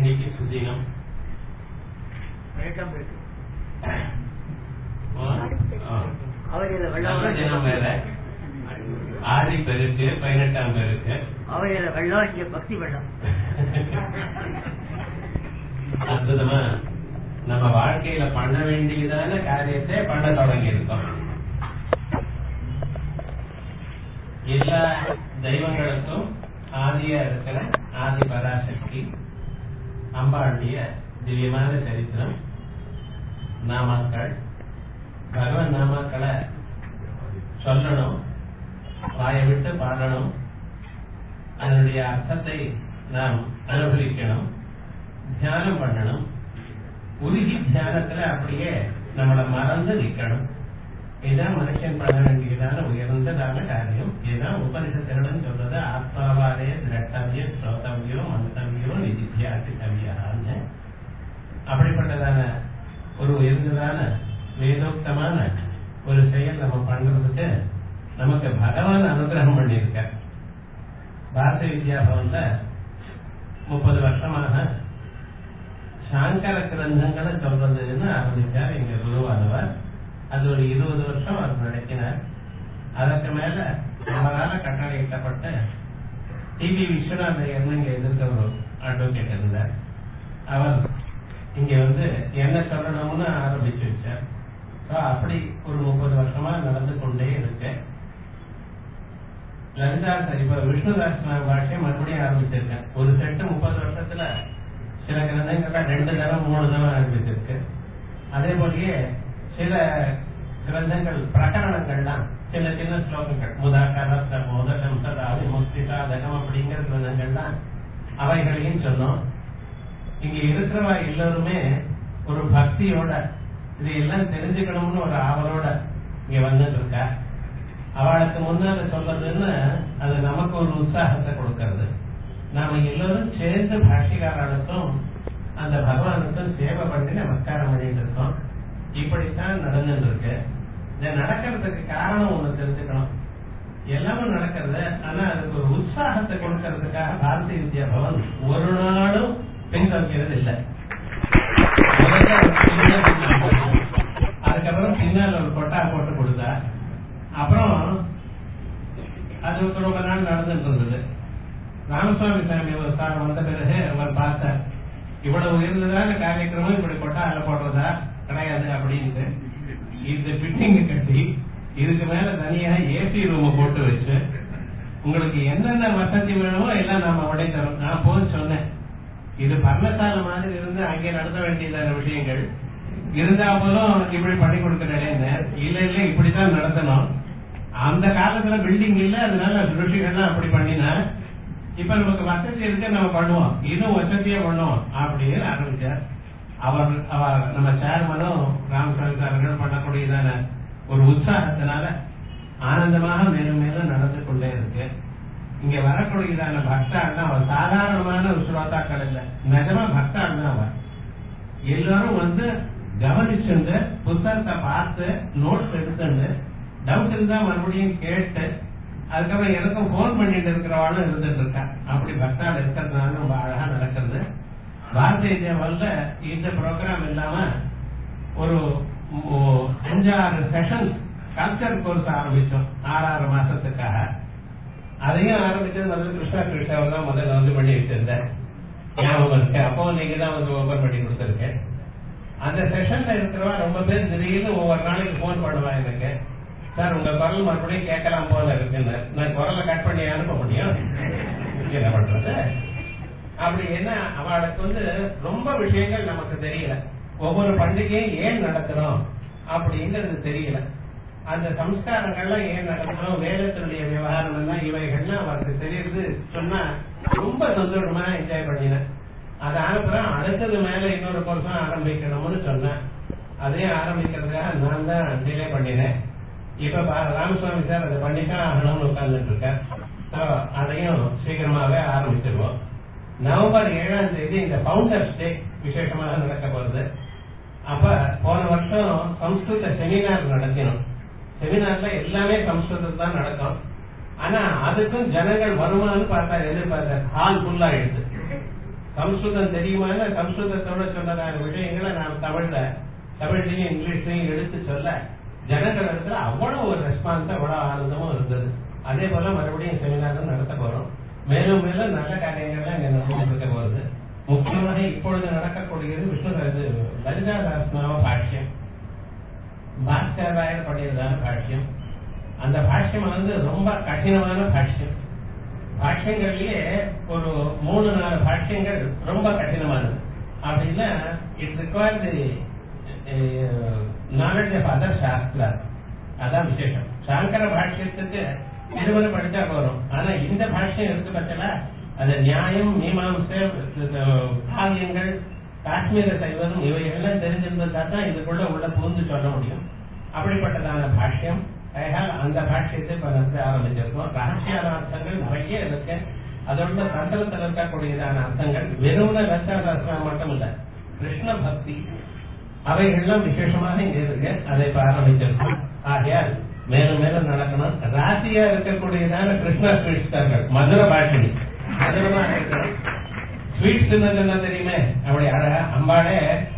இன்னைக்கு சுதினம் வழக்கம் இருக்கு ஆ, அவர் இதை நல்ல தினம் வேற வெள்ளம் ஆடி பெருக்கு பதினெட்டாம் பெருக்கு அவர் இதை வெள்ளம் இங்க பக்தி வெள்ளம் அற்புதமா நம்ம வாழ்க்கையில பண்ண வேண்டியதான காரியத்தை பண்ண தொடங்கி இருக்கோம் எல்லா தெய்வங்களுக்கும் ஆதியா இருக்கிற ஆதி பராசக்தி அம்பாளுடைய திவ்யமான சரித்திரம் நாமாக்கள் பகவன் நாமாக்களை சொல்லணும் வாயை விட்டு பாடணும் அதனுடைய அர்த்தத்தை நாம் அனுபவிக்கணும் தியானம் பண்ணணும் உருகி தியானத்துல அப்படியே நம்மளை மறந்து நிக்கணும் இதுதான் மனுஷன் பண்ண வேண்டியதான உயர்ந்ததான காரியம் இதுதான் உபனிஷத்துகளும் சொல்றது ஆத்மாவாரே திரட்டவிய ஸ்ரோதவியோ மந்தவியோ நிதித்தியாசித்தவியான்னு அப்படிப்பட்டதான ஒரு உயர்ந்ததான வேதோக்தமான ஒரு செயல் நம்ம பண்றதுக்கு நமக்கு பகவான் அனுகிரகம் பண்ணியிருக்க பாரத வித்யா பவன்ல முப்பது வருஷமாக சாங்கர கிரந்தங்களை சொல்றதுன்னு ஆரம்பிச்சார் எங்க குருவானவர் அது ஒரு இருபது வருஷம் அவர் நடத்தினார் அதற்கு மேல அவரால் கட்டளையிட்டப்பட்ட டிவி விஸ்வநாதையர்னு இங்க எதிர்க்க ஒரு அட்வொகேட் இருந்தார் அவர் இங்க வந்து என்ன சொல்லணும்னு ஆரம்பிச்சு வச்சார் So, அப்படி ஒரு முப்பது வருஷமா நடந்து கொண்டே இருக்கு லலிதாஸ் இப்ப விஷ்ணுதாஸ் பாஷை மறுபடியும் ஆரம்பிச்சிருக்கேன் ஒரு செட்டு முப்பது வருஷத்துல சில கிரந்தங்கள்ல ரெண்டு தரம் மூணு தரம் ஆரம்பிச்சிருக்கு அதே போலயே சில கிரந்தங்கள் பிரகரணங்கள்லாம் சின்ன சின்ன ஸ்லோகங்கள் முதாக்கரத்த மோதகம் சதாவி முஸ்திகா தகம் அப்படிங்கிற கிரந்தங்கள்லாம் அவைகளையும் சொன்னோம் இங்க இருக்கிறவா எல்லாருமே ஒரு பக்தியோட இது எல்லாம் தெரிஞ்சுக்கணும்னு ஒரு ஆவலோட இங்க வந்துட்டு இருக்கா அவளுக்கு முன்னால சொல்றதுன்னு அது நமக்கு ஒரு உற்சாகத்தை கொடுக்கறது நாம எல்லாரும் சேர்ந்து பாஷிகாரனுக்கும் அந்த பகவானுக்கும் சேவை பண்ணி நமஸ்காரம் பண்ணிட்டு இருக்கோம் இப்படித்தான் நடந்துட்டு இருக்கு இது நடக்கிறதுக்கு காரணம் ஒண்ணு தெரிஞ்சுக்கணும் எல்லாமே நடக்கிறது ஆனா அதுக்கு ஒரு உற்சாகத்தை கொடுக்கறதுக்காக பாரதிய வித்யா பவன் ஒரு நாளும் பின்தொடர்கிறது இல்லை முதல்ல ஒரு சின்ன பின்னால் அதுக்கப்புறம் பின்னால் ஒரு கொட்டா போட்டு கொடுத்தா அப்புறம் அது ரொம்ப நாள் நடந்துட்டு இருந்தது ராமசுவாமி சாமி ஒரு சார் வந்த பிறகு அவர் பார்த்தார் இவ்வளவு உயர்ந்ததான காரியக்கிரமம் இப்படி கொட்டா அதுல போடுறதா கிடையாது அப்படின்ட்டு இந்த பிட்டிங் கட்டி இதுக்கு மேல தனியா ஏசி ரூம் போட்டு வச்சு உங்களுக்கு என்னென்ன வசதி வேணுமோ எல்லாம் நாம உடை தரோம் நான் போய் சொன்னேன் இது பர்ணசாலை மாதிரி இருந்து அங்கே நடத்த வேண்டியதான விஷயங்கள் இருந்தா போதும் இப்படி பண்ணி கொடுக்கிறேன் இல்ல இல்ல இப்படித்தான் நடத்தணும் அந்த காலத்துல பில்டிங் இல்ல அதனால ருஷிகள்லாம் அப்படி பண்ணினா இப்ப நமக்கு வசதி இருக்கு நம்ம பண்ணுவோம் இதுவும் வசதியா பண்ணுவோம் அப்படின்னு ஆரம்பிச்சார் அவர் அவர் நம்ம சேர்மனும் ராமசாமி சார்கள் பண்ணக்கூடியதான ஒரு உற்சாகத்தினால ஆனந்தமாக மேலும் மேலும் நடந்து கொண்டே இருக்கு இங்க வரக்கூடியதான பக்தாள் அவர் சாதாரணமான ஒரு ஸ்ரோதாக்கள் இல்ல நிஜமா பக்தாள் தான் அவர் எல்லாரும் வந்து கவனிச்சுண்டு புத்தகத்தை பார்த்து நோட்ஸ் எடுத்துண்டு டவுட் இருந்தா மறுபடியும் கேட்டு அதுக்கப்புறம் எனக்கும் போன் பண்ணிட்டு இருக்கிறவாளும் இருந்துட்டு இருக்கா அப்படி பக்தாள் இருக்கிறதுனால ரொம்ப அழகா நடக்கிறது பாரதிய ஜனவல்ல இந்த ப்ரோக்ராம் இல்லாம ஒரு ஓ- அஞ்சாறு செஷன் கல்ச்சர் கோர்ஸ் ஆரம்பிச்சோம் ஆறாறு மாசத்துக்காக அதையும் ஆரம்பிச்சது முதல்ல கிருஷ்ணா கிருஷ்ணாவை தான் முதல்ல வந்து பண்ணி வச்சிருந்தேன் ஞாபகம் இருக்கு அப்போ நீங்க தான் வந்து ஓபன் பண்ணி கொடுத்துருக்கேன் அந்த செஷன்ல இருக்கிறவா ரொம்ப பேர் திடீர்னு ஒவ்வொரு நாளைக்கு போன் பண்ணுவா எனக்கு சார் உங்க குரல் மறுபடியும் கேட்கலாம் போல இருக்குன்னு நான் குரலை கட் பண்ணி அனுப்ப முடியும் என்ன பண்றது அப்படி என்ன அவளுக்கு வந்து ரொம்ப விஷயங்கள் நமக்கு தெரியல ஒவ்வொரு பண்டிகையும் ஏன் நடத்துறோம் அப்படிங்கிறது தெரியல அந்த சம்ஸ்காரங்கள்லாம் ஏன் நடத்தணும் வேதத்தினுடைய விவகாரம் எல்லாம் இவைகள்லாம் அவருக்கு தெரியுது சொன்னா ரொம்ப சந்தோஷமா என்ஜாய் பண்ணினேன் அது அனுப்புறேன் அடுத்தது மேல இன்னொரு கோர்ஸும் ஆரம்பிக்கணும்னு சொன்னேன் அதையும் ஆரம்பிக்கிறதுக்காக நான் தான் டிலே பண்ணினேன் இப்ப பா- ராமசுவாமி சார் அதை பண்ணித்தான் ஆகணும்னு உட்கார்ந்துட்டு இருக்கார் So, அதையும் சீக்கிரமாவே ஆரம்பிச்சிருவோம் நவம்பர் ஏழாம் தேதி இந்த ஃபவுண்டர்ஸ் டே விசேஷமாக நடக்க போறது அப்ப போன வருஷம் சம்ஸ்கிருத செமினார் நடத்தினோம் செமினார்ல எல்லாமே சம்ஸ்கிருதம் தான் நடக்கும் ஆனா அதுக்கும் ஜனங்கள் வருமானு பார்த்தா எதிர்பார்த்த ஹால் ஃபுல்லா எடுத்து சம்ஸ்கிருதம் தெரியுமான சம்ஸ்கிருதத்தோட சொன்னதான விஷயங்களை நான் தமிழ்ல தமிழ்லையும் இங்கிலீஷ்லையும் எடுத்து சொல்ல ஜனங்கள் இடத்துல அவ்வளவு ஒரு ரெஸ்பான்ஸ் அவ்வளவு ஆனந்தமும் இருந்தது அதே போல மறுபடியும் செமினாரும் நடத்த போறோம் மேலும் மேலும் நல்ல காரியங்கள்லாம் இங்க நடந்துட்டு இருக்க போகுது முக்கியமாக இப்பொழுது நடக்கக்கூடியது விஷ்ணு இது லலிதா சாஸ்திராம பாஷ்யம் பாஸ்கராயர் பண்ணியதான பாஷ்யம் அந்த பாஷ்யம் வந்து ரொம்ப கடினமான பாஷ்யம் பாஷ்யங்கள்லயே ஒரு மூணு நாலு பாஷ்யங்கள் ரொம்ப கடினமானது அப்படின்னா it required knowledge of other shastra அதான் விசேஷம் சாங்கர பாஷ்யத்துக்கு இருவரை படிச்சா போறோம் ஆனா இந்த பாஷ்யம் இருக்கு பட்சல அது நியாயம் மீமாம்சை காவியங்கள் காஷ்மீர சைவம் இவை எல்லாம் தெரிஞ்சிருந்தா தான் இதுக்குள்ள உள்ள புகுந்து சொல்ல முடியும் அப்படிப்பட்டதான பாஷ்யம் ஆகையால் அந்த பாஷ்யத்தை இப்ப நடத்த ஆரம்பிச்சிருக்கோம் ரகசியான அர்த்தங்கள் நிறைய இருக்கு அதோட தந்திரத்தில் இருக்கக்கூடியதான அர்த்தங்கள் வெறும் லட்சாசாஸ்திரம் மட்டும் இல்ல கிருஷ்ண பக்தி அவைகள்லாம் விசேஷமாக இங்க இருக்கு அதை இப்ப ஆரம்பிச்சிருக்கோம் ஆகையால் மேலும் மேலும் நடக்கணும் ராசியா இருக்கக்கூடியதான கிருஷ்ணா ஸ்வீட்ஸ்கார்கள் மதுரை பாஷணி மதுரமாக இருக்கணும் ஸ்வீட்ஸ் என்ன தெரியுமே அப்படி அழகா அம்பாளே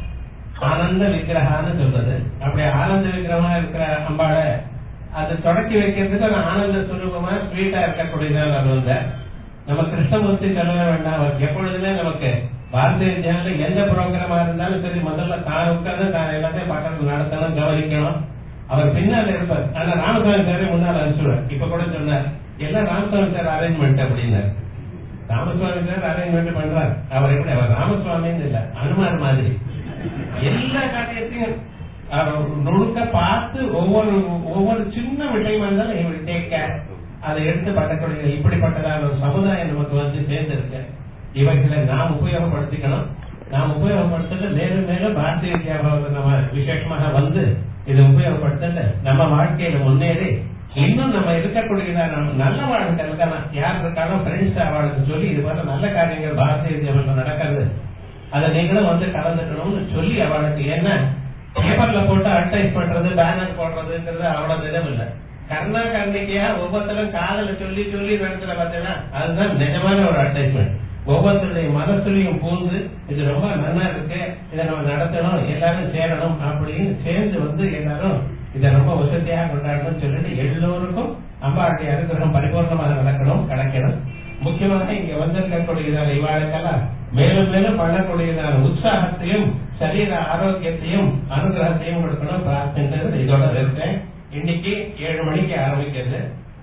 ஆனந்த விக்கிரகான்னு சொல்றது அப்படி ஆனந்த விக்கிரகமா இருக்கிற அம்பாளை அது தொடக்கி வைக்கிறதுக்கு ஒரு ஆனந்த சுரூபமா ஸ்வீட்டா இருக்கக்கூடியதான் அது வந்து நம்ம கிருஷ்ணமூர்த்தி சொல்லவே வேண்டாம் அவர் எப்பொழுதுமே நமக்கு பாரதிய ஜனல எந்த ப்ரோக்ராமா இருந்தாலும் சரி முதல்ல தான் உட்கார்ந்து தான் எல்லாத்தையும் பக்கத்துல நடத்தணும் கவனிக்கணும் அவர் பின்னால இருப்பார் ஆனா ராமசாமி சாரே முன்னால் அனுப்பிச்சுடுவார் இப்ப கூட சொன்னார் எல்லாம் ராமசாமி சார் அரேஞ்ச்மெண்ட் அப்படின்னாரு ராமசுவாமி சார் அரேஞ்ச்மெண்ட் பண்றார் அவர் எப்படி அவர் ராமசுவாமின்னு இல்ல அனுமார் மாதிரி எல்லா காரியத்தையும் அவர் நுணுக்க பார்த்து ஒவ்வொரு ஒவ்வொரு சின்ன விஷயமா இருந்தாலும் இவர் டேக் கேர் அதை எடுத்து பண்ணக்கூடிய இப்படிப்பட்டதான ஒரு சமுதாயம் நமக்கு வந்து சேர்ந்திருக்கு இவைகளை நாம் உபயோகப்படுத்திக்கணும் நாம் உபயோகப்படுத்தல மேலும் மேலும் பாரதிய வித்யாபாவத்தை நம்ம விசேஷமாக வந்து இதை உபயோகப்படுத்தல நம்ம வாழ்க்கையில முன்னேறி இன்னும் நம்ம இருக்கக்கூடியதான நல்ல வாழ்க்கை இருக்கலாம் யார் இருக்காலும் ஃப்ரெண்ட்ஸ் அவளுக்கு சொல்லி இது போல நல்ல காரியங்கள் பாரதிய வித்யாபத்தில் நடக்கிறது அதை நீங்களும் வந்து கலந்துக்கணும்னு சொல்லி அவளுக்கு என்ன பேப்பர்ல போட்டு அட்வைஸ் பண்றது பேனர் போடுறதுங்கிறது அவ்வளவு நிலம் இல்ல கர்ணா கர்ணிக்கையா ஒவ்வொருத்தரும் காதல சொல்லி சொல்லி நடத்துல பார்த்தீங்கன்னா அதுதான் நிஜமான ஒரு அட்வைஸ்மெண்ட் ஒவ்வொருத்தருடைய மனசுலையும் பூந்து இது ரொம்ப நல்லா இருக்கு இதை நம்ம நடத்தணும் எல்லாரும் சேரணும் அப்படின்னு சேர்ந்து வந்து எல்லாரும் இதை ரொம்ப வசதியாக கொண்டாடணும்னு சொல்லிட்டு எல்லோருக்கும் அம்பாளுடைய அனுகிரகம் பரிபூர்ணமாக நடக்கணும் கிடைக்கணும் முக்கியமாக இங்க வந்திருக்கக்கூடியதான இவாளுக்கெல்லாம் மேலும் மேலும் பண்ணக்கூடியதான உற்சாகத்தையும் சரீர ஆரோக்கியத்தையும் அனுகிரகத்தையும் கொடுக்கணும் பிரார்த்தனை இதோட இருக்கேன் இன்னைக்கு ஏழு மணிக்கு ஆரம்பிக்கிறது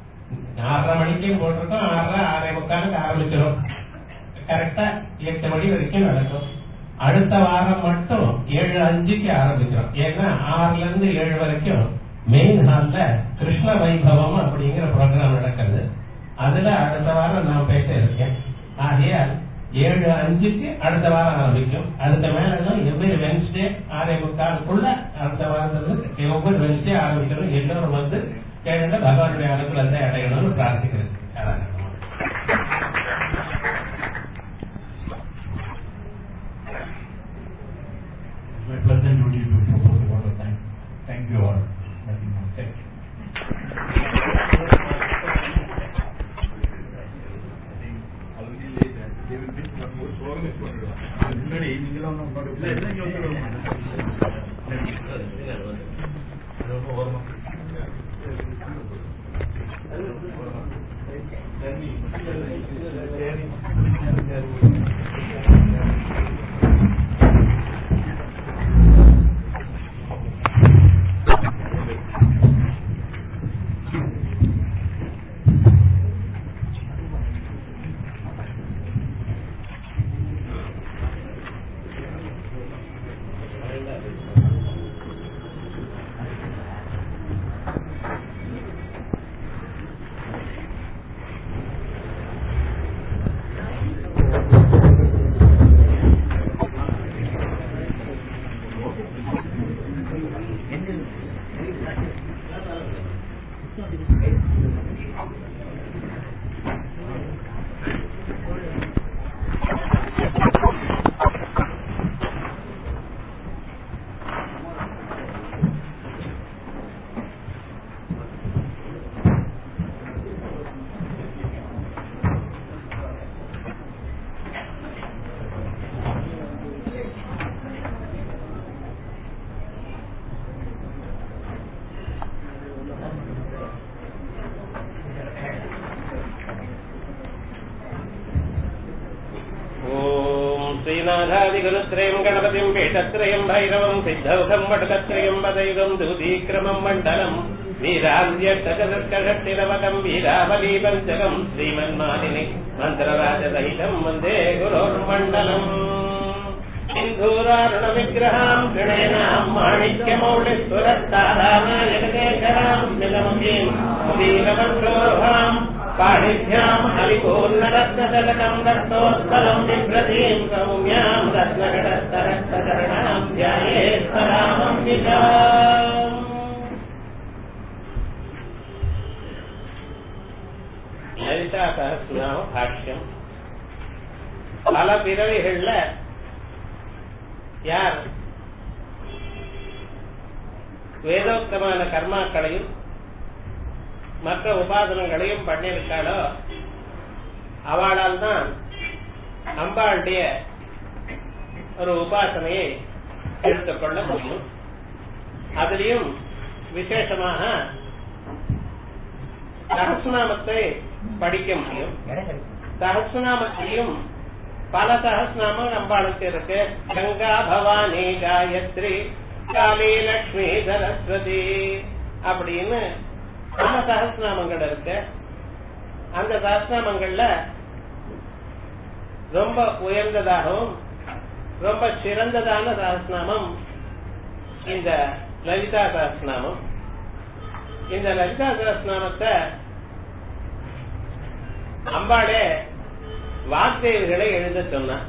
ஆறரை மணிக்கும் போட்டிருக்கோம் ஆறரை ஆறரை முக்காலுக்கு ஆரம்பிக்கிறோம் கரெக்டா எட்டு மணி வரைக்கும் நடக்கும் அடுத்த வாரம் மட்டும் ஏழு அஞ்சுக்கு ஆரம்பிக்கிறோம் ஏன்னா ஆறுல இருந்து ஏழு வரைக்கும் மெயின் ஹால்ல கிருஷ்ண வைபவம் அப்படிங்கிற ப்ரோக்ராம் நடக்கிறது அதுல அடுத்த வாரம் நான் பேச இருக்கேன் ஆகையால் ஏழு அஞ்சுக்கு அடுத்த வாரம் ஆரம்பிக்கும் அடுத்த மேல எவ்வளவு வென்ஸ்டே ஆறே முக்காலுக்குள்ள அடுத்த வாரத்துல ஒவ்வொரு வென்ஸ்டே ஆரம்பிக்கணும் எல்லோரும் வந்து கேளுங்க பகவானுடைய அனுகூலத்தை அடையணும்னு பிரார்த்திக்கிறது அதான். my pleasant duty to propose a word of thanks. Thank you all. Nothing more. Thank you. गुरुत्रयम् गणपतिम् पीठत्रयम् भैरवम् सिद्धौघम् वटकत्रयम् वदैवम् दूतीक्रमम् मण्डलम् वीराव्यष्टचतुष्कषष्टिरवकम् वीरावली पञ्चकम् श्रीमन्मालिनि मन्त्रराजसहितम् वन्दे गुरोर्मण्डलम् सिन्धूरारुणविग्रहाम् गणेनाम् माणिक्यमौलिस्वरत्तारामायकशेखराम् निलमतीम् मुदीरमन्त्रोभाम् पाणिभ्याम् हरिपूर्णरत्नजलकम् रक्तोत्पलम् बिभ्रतीम् सौम्याम् रत्नगणस्तरक्तकरणाम् ध्यायेत्तरामम्बिका லலிதா சகஸ்நாம பாஷ்யம் பல பிறவிகள்ல யார் வேதோக்தமான கர்மாக்களையும் மற்ற உபாதனங்களையும் பண்ணியிருக்காளோ அவளால் தான் அம்பாளுடைய ஒரு உபாசனையை எடுத்துக்கொள்ள முடியும் அதிலையும் விசேஷமாக சகஸ்நாமத்தை படிக்க முடியும் சகஸ்நாமத்திலையும் பல சகஸ்நாமம் அம்பாளுக்கு இருக்கு கங்கா பவானி காயத்ரி காளி லக்ஷ்மி சரஸ்வதி அப்படின்னு பல சகஸ்நாமங்கள் இருக்கு அந்த சகஸ்நாமங்கள்ல ரொம்ப உயர்ந்ததாகவும் ரொம்ப சிறந்ததான சகஸ்நாமம் இந்த லலிதா சகஸ்நாமம் இந்த லலிதா சகஸ்நாமத்தை அம்பாளே வாக்தேவிகளை எழுத சொன்னார்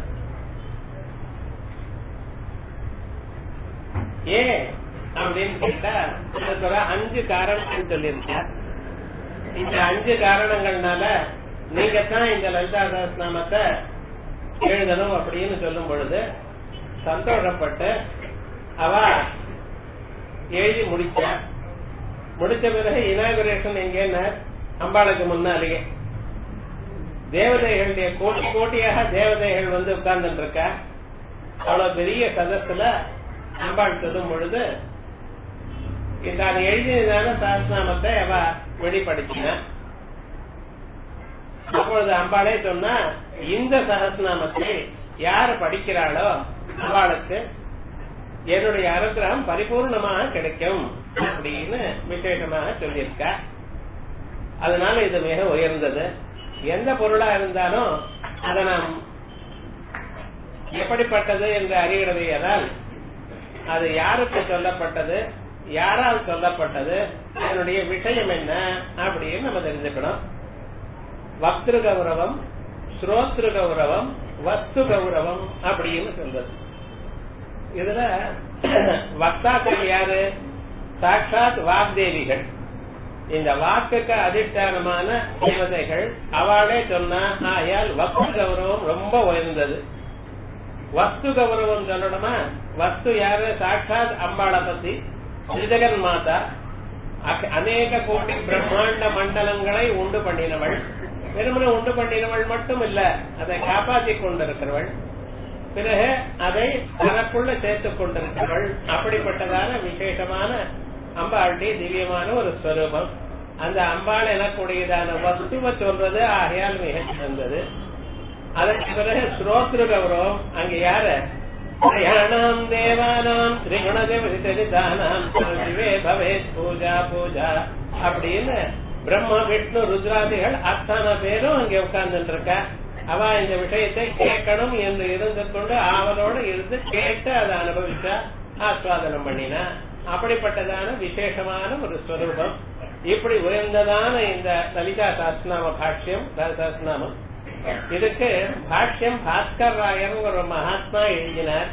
ஏன் அப்படின்னு கேட்டா அதுக்கு ஒரு அஞ்சு காரணங்கள் சொல்லியிருக்கார் இந்த அஞ்சு காரணங்கள்னால நீங்க தான் இந்த லலிதா சகஸ்நாமத்தை எழுதணும் அப்படின்னு சொல்லும் பொழுது சந்தோஷப்பட்டு அவ எழுதி முடிச்ச முடிச்ச பிறகு இனாகுரேஷன் எங்கன்னா அம்பாளுக்கு முன்னாலேயே தேவதைகளுடைய கோட்டி கோட்டியாக தேவதைகள் வந்து உட்கார்ந்துட்டு இருக்கா அவ்வளவு பெரிய சதத்துல அம்பாள் சொல்லும் பொழுது தான் எழுதியதான சஹஸ்நாமத்தை அவ வெளிப்படுத்தின அப்பொழுது அம்பாளே சொன்னா இந்த சஹஸ்நாமத்தை யார் படிக்கிறாளோ அவளுக்கு என்னுடைய அனுகிரகம் பரிபூர்ணமாக கிடைக்கும் அப்படின்னு விசேஷமாக சொல்லியிருக்க அதனால இது மிக உயர்ந்தது எந்த பொருளா இருந்தாலும் அதை நாம் எப்படிப்பட்டது என்று அறிகிறதையானால் அது யாருக்கு சொல்லப்பட்டது யாரால் சொல்லப்பட்டது அதனுடைய விஷயம் என்ன அப்படின்னு நம்ம தெரிஞ்சுக்கணும் வக்திரு கௌரவம் ஸ்ரோத்ரு கௌரவம் வஸ்து கௌரவம் அப்படின்னு சொல்றது இதுல வக்தாக்கள் யாரு சாட்சாத் வாக்தேவிகள் இந்த வாக்குக்கு அதிஷ்டானமான தேவதைகள் அவளே சொன்னா ஆயால் வஸ்து கௌரவம் ரொம்ப உயர்ந்தது வஸ்து கௌரவம் சொல்லணுமா வஸ்து யாரு சாட்சாத் அம்பாளை பத்தி ஜெகன் மாதா அநேக கோடி பிரம்மாண்ட மண்டலங்களை உண்டு பண்ணினவள் வெறுமனே உண்டு பண்ணினவள் மட்டும் இல்ல அதை காப்பாற்றி கொண்டிருக்கிறவள் பிறகு அதை தனக்குள்ள சேர்த்துக் கொண்டிருக்கிறவள் அப்படிப்பட்டதான விசேஷமான அம்பாளுடைய திவ்யமான ஒரு ஸ்வரூபம் அந்த அம்பாள் எனக்கூடியதான வஸ்துவ சொல்றது ஆகையால் மிக சிறந்தது அதற்கு பிறகு ஸ்ரோத்ரு கௌரவம் அங்க யாரு பிரயாணாம் தேவானாம் திரிகுணதேவதானாம் சிவே பவேத் பூஜா பூஜா அப்படின்னு பிரம்ம விஷ்ணு ருத்ராதிகள் அத்தனை பேரும் அங்க உட்கார்ந்துட்டு இருக்க அவ இந்த விஷயத்தை கேட்கணும் என்று இருந்து கொண்டு ஆவலோடு இருந்து கேட்டு அதை அனுபவிச்சா ஆஸ்வாதனம் பண்ணினா அப்படிப்பட்டதான விசேஷமான ஒரு ஸ்வரூபம் இப்படி உயர்ந்ததான இந்த லலிதா சாஸ்திரநாம பாஷ்யம் சாஸ்திரநாமம் இதுக்கு பாஷ்யம் பாஸ்கர் ராயர் ஒரு மகாத்மா எழுதினார்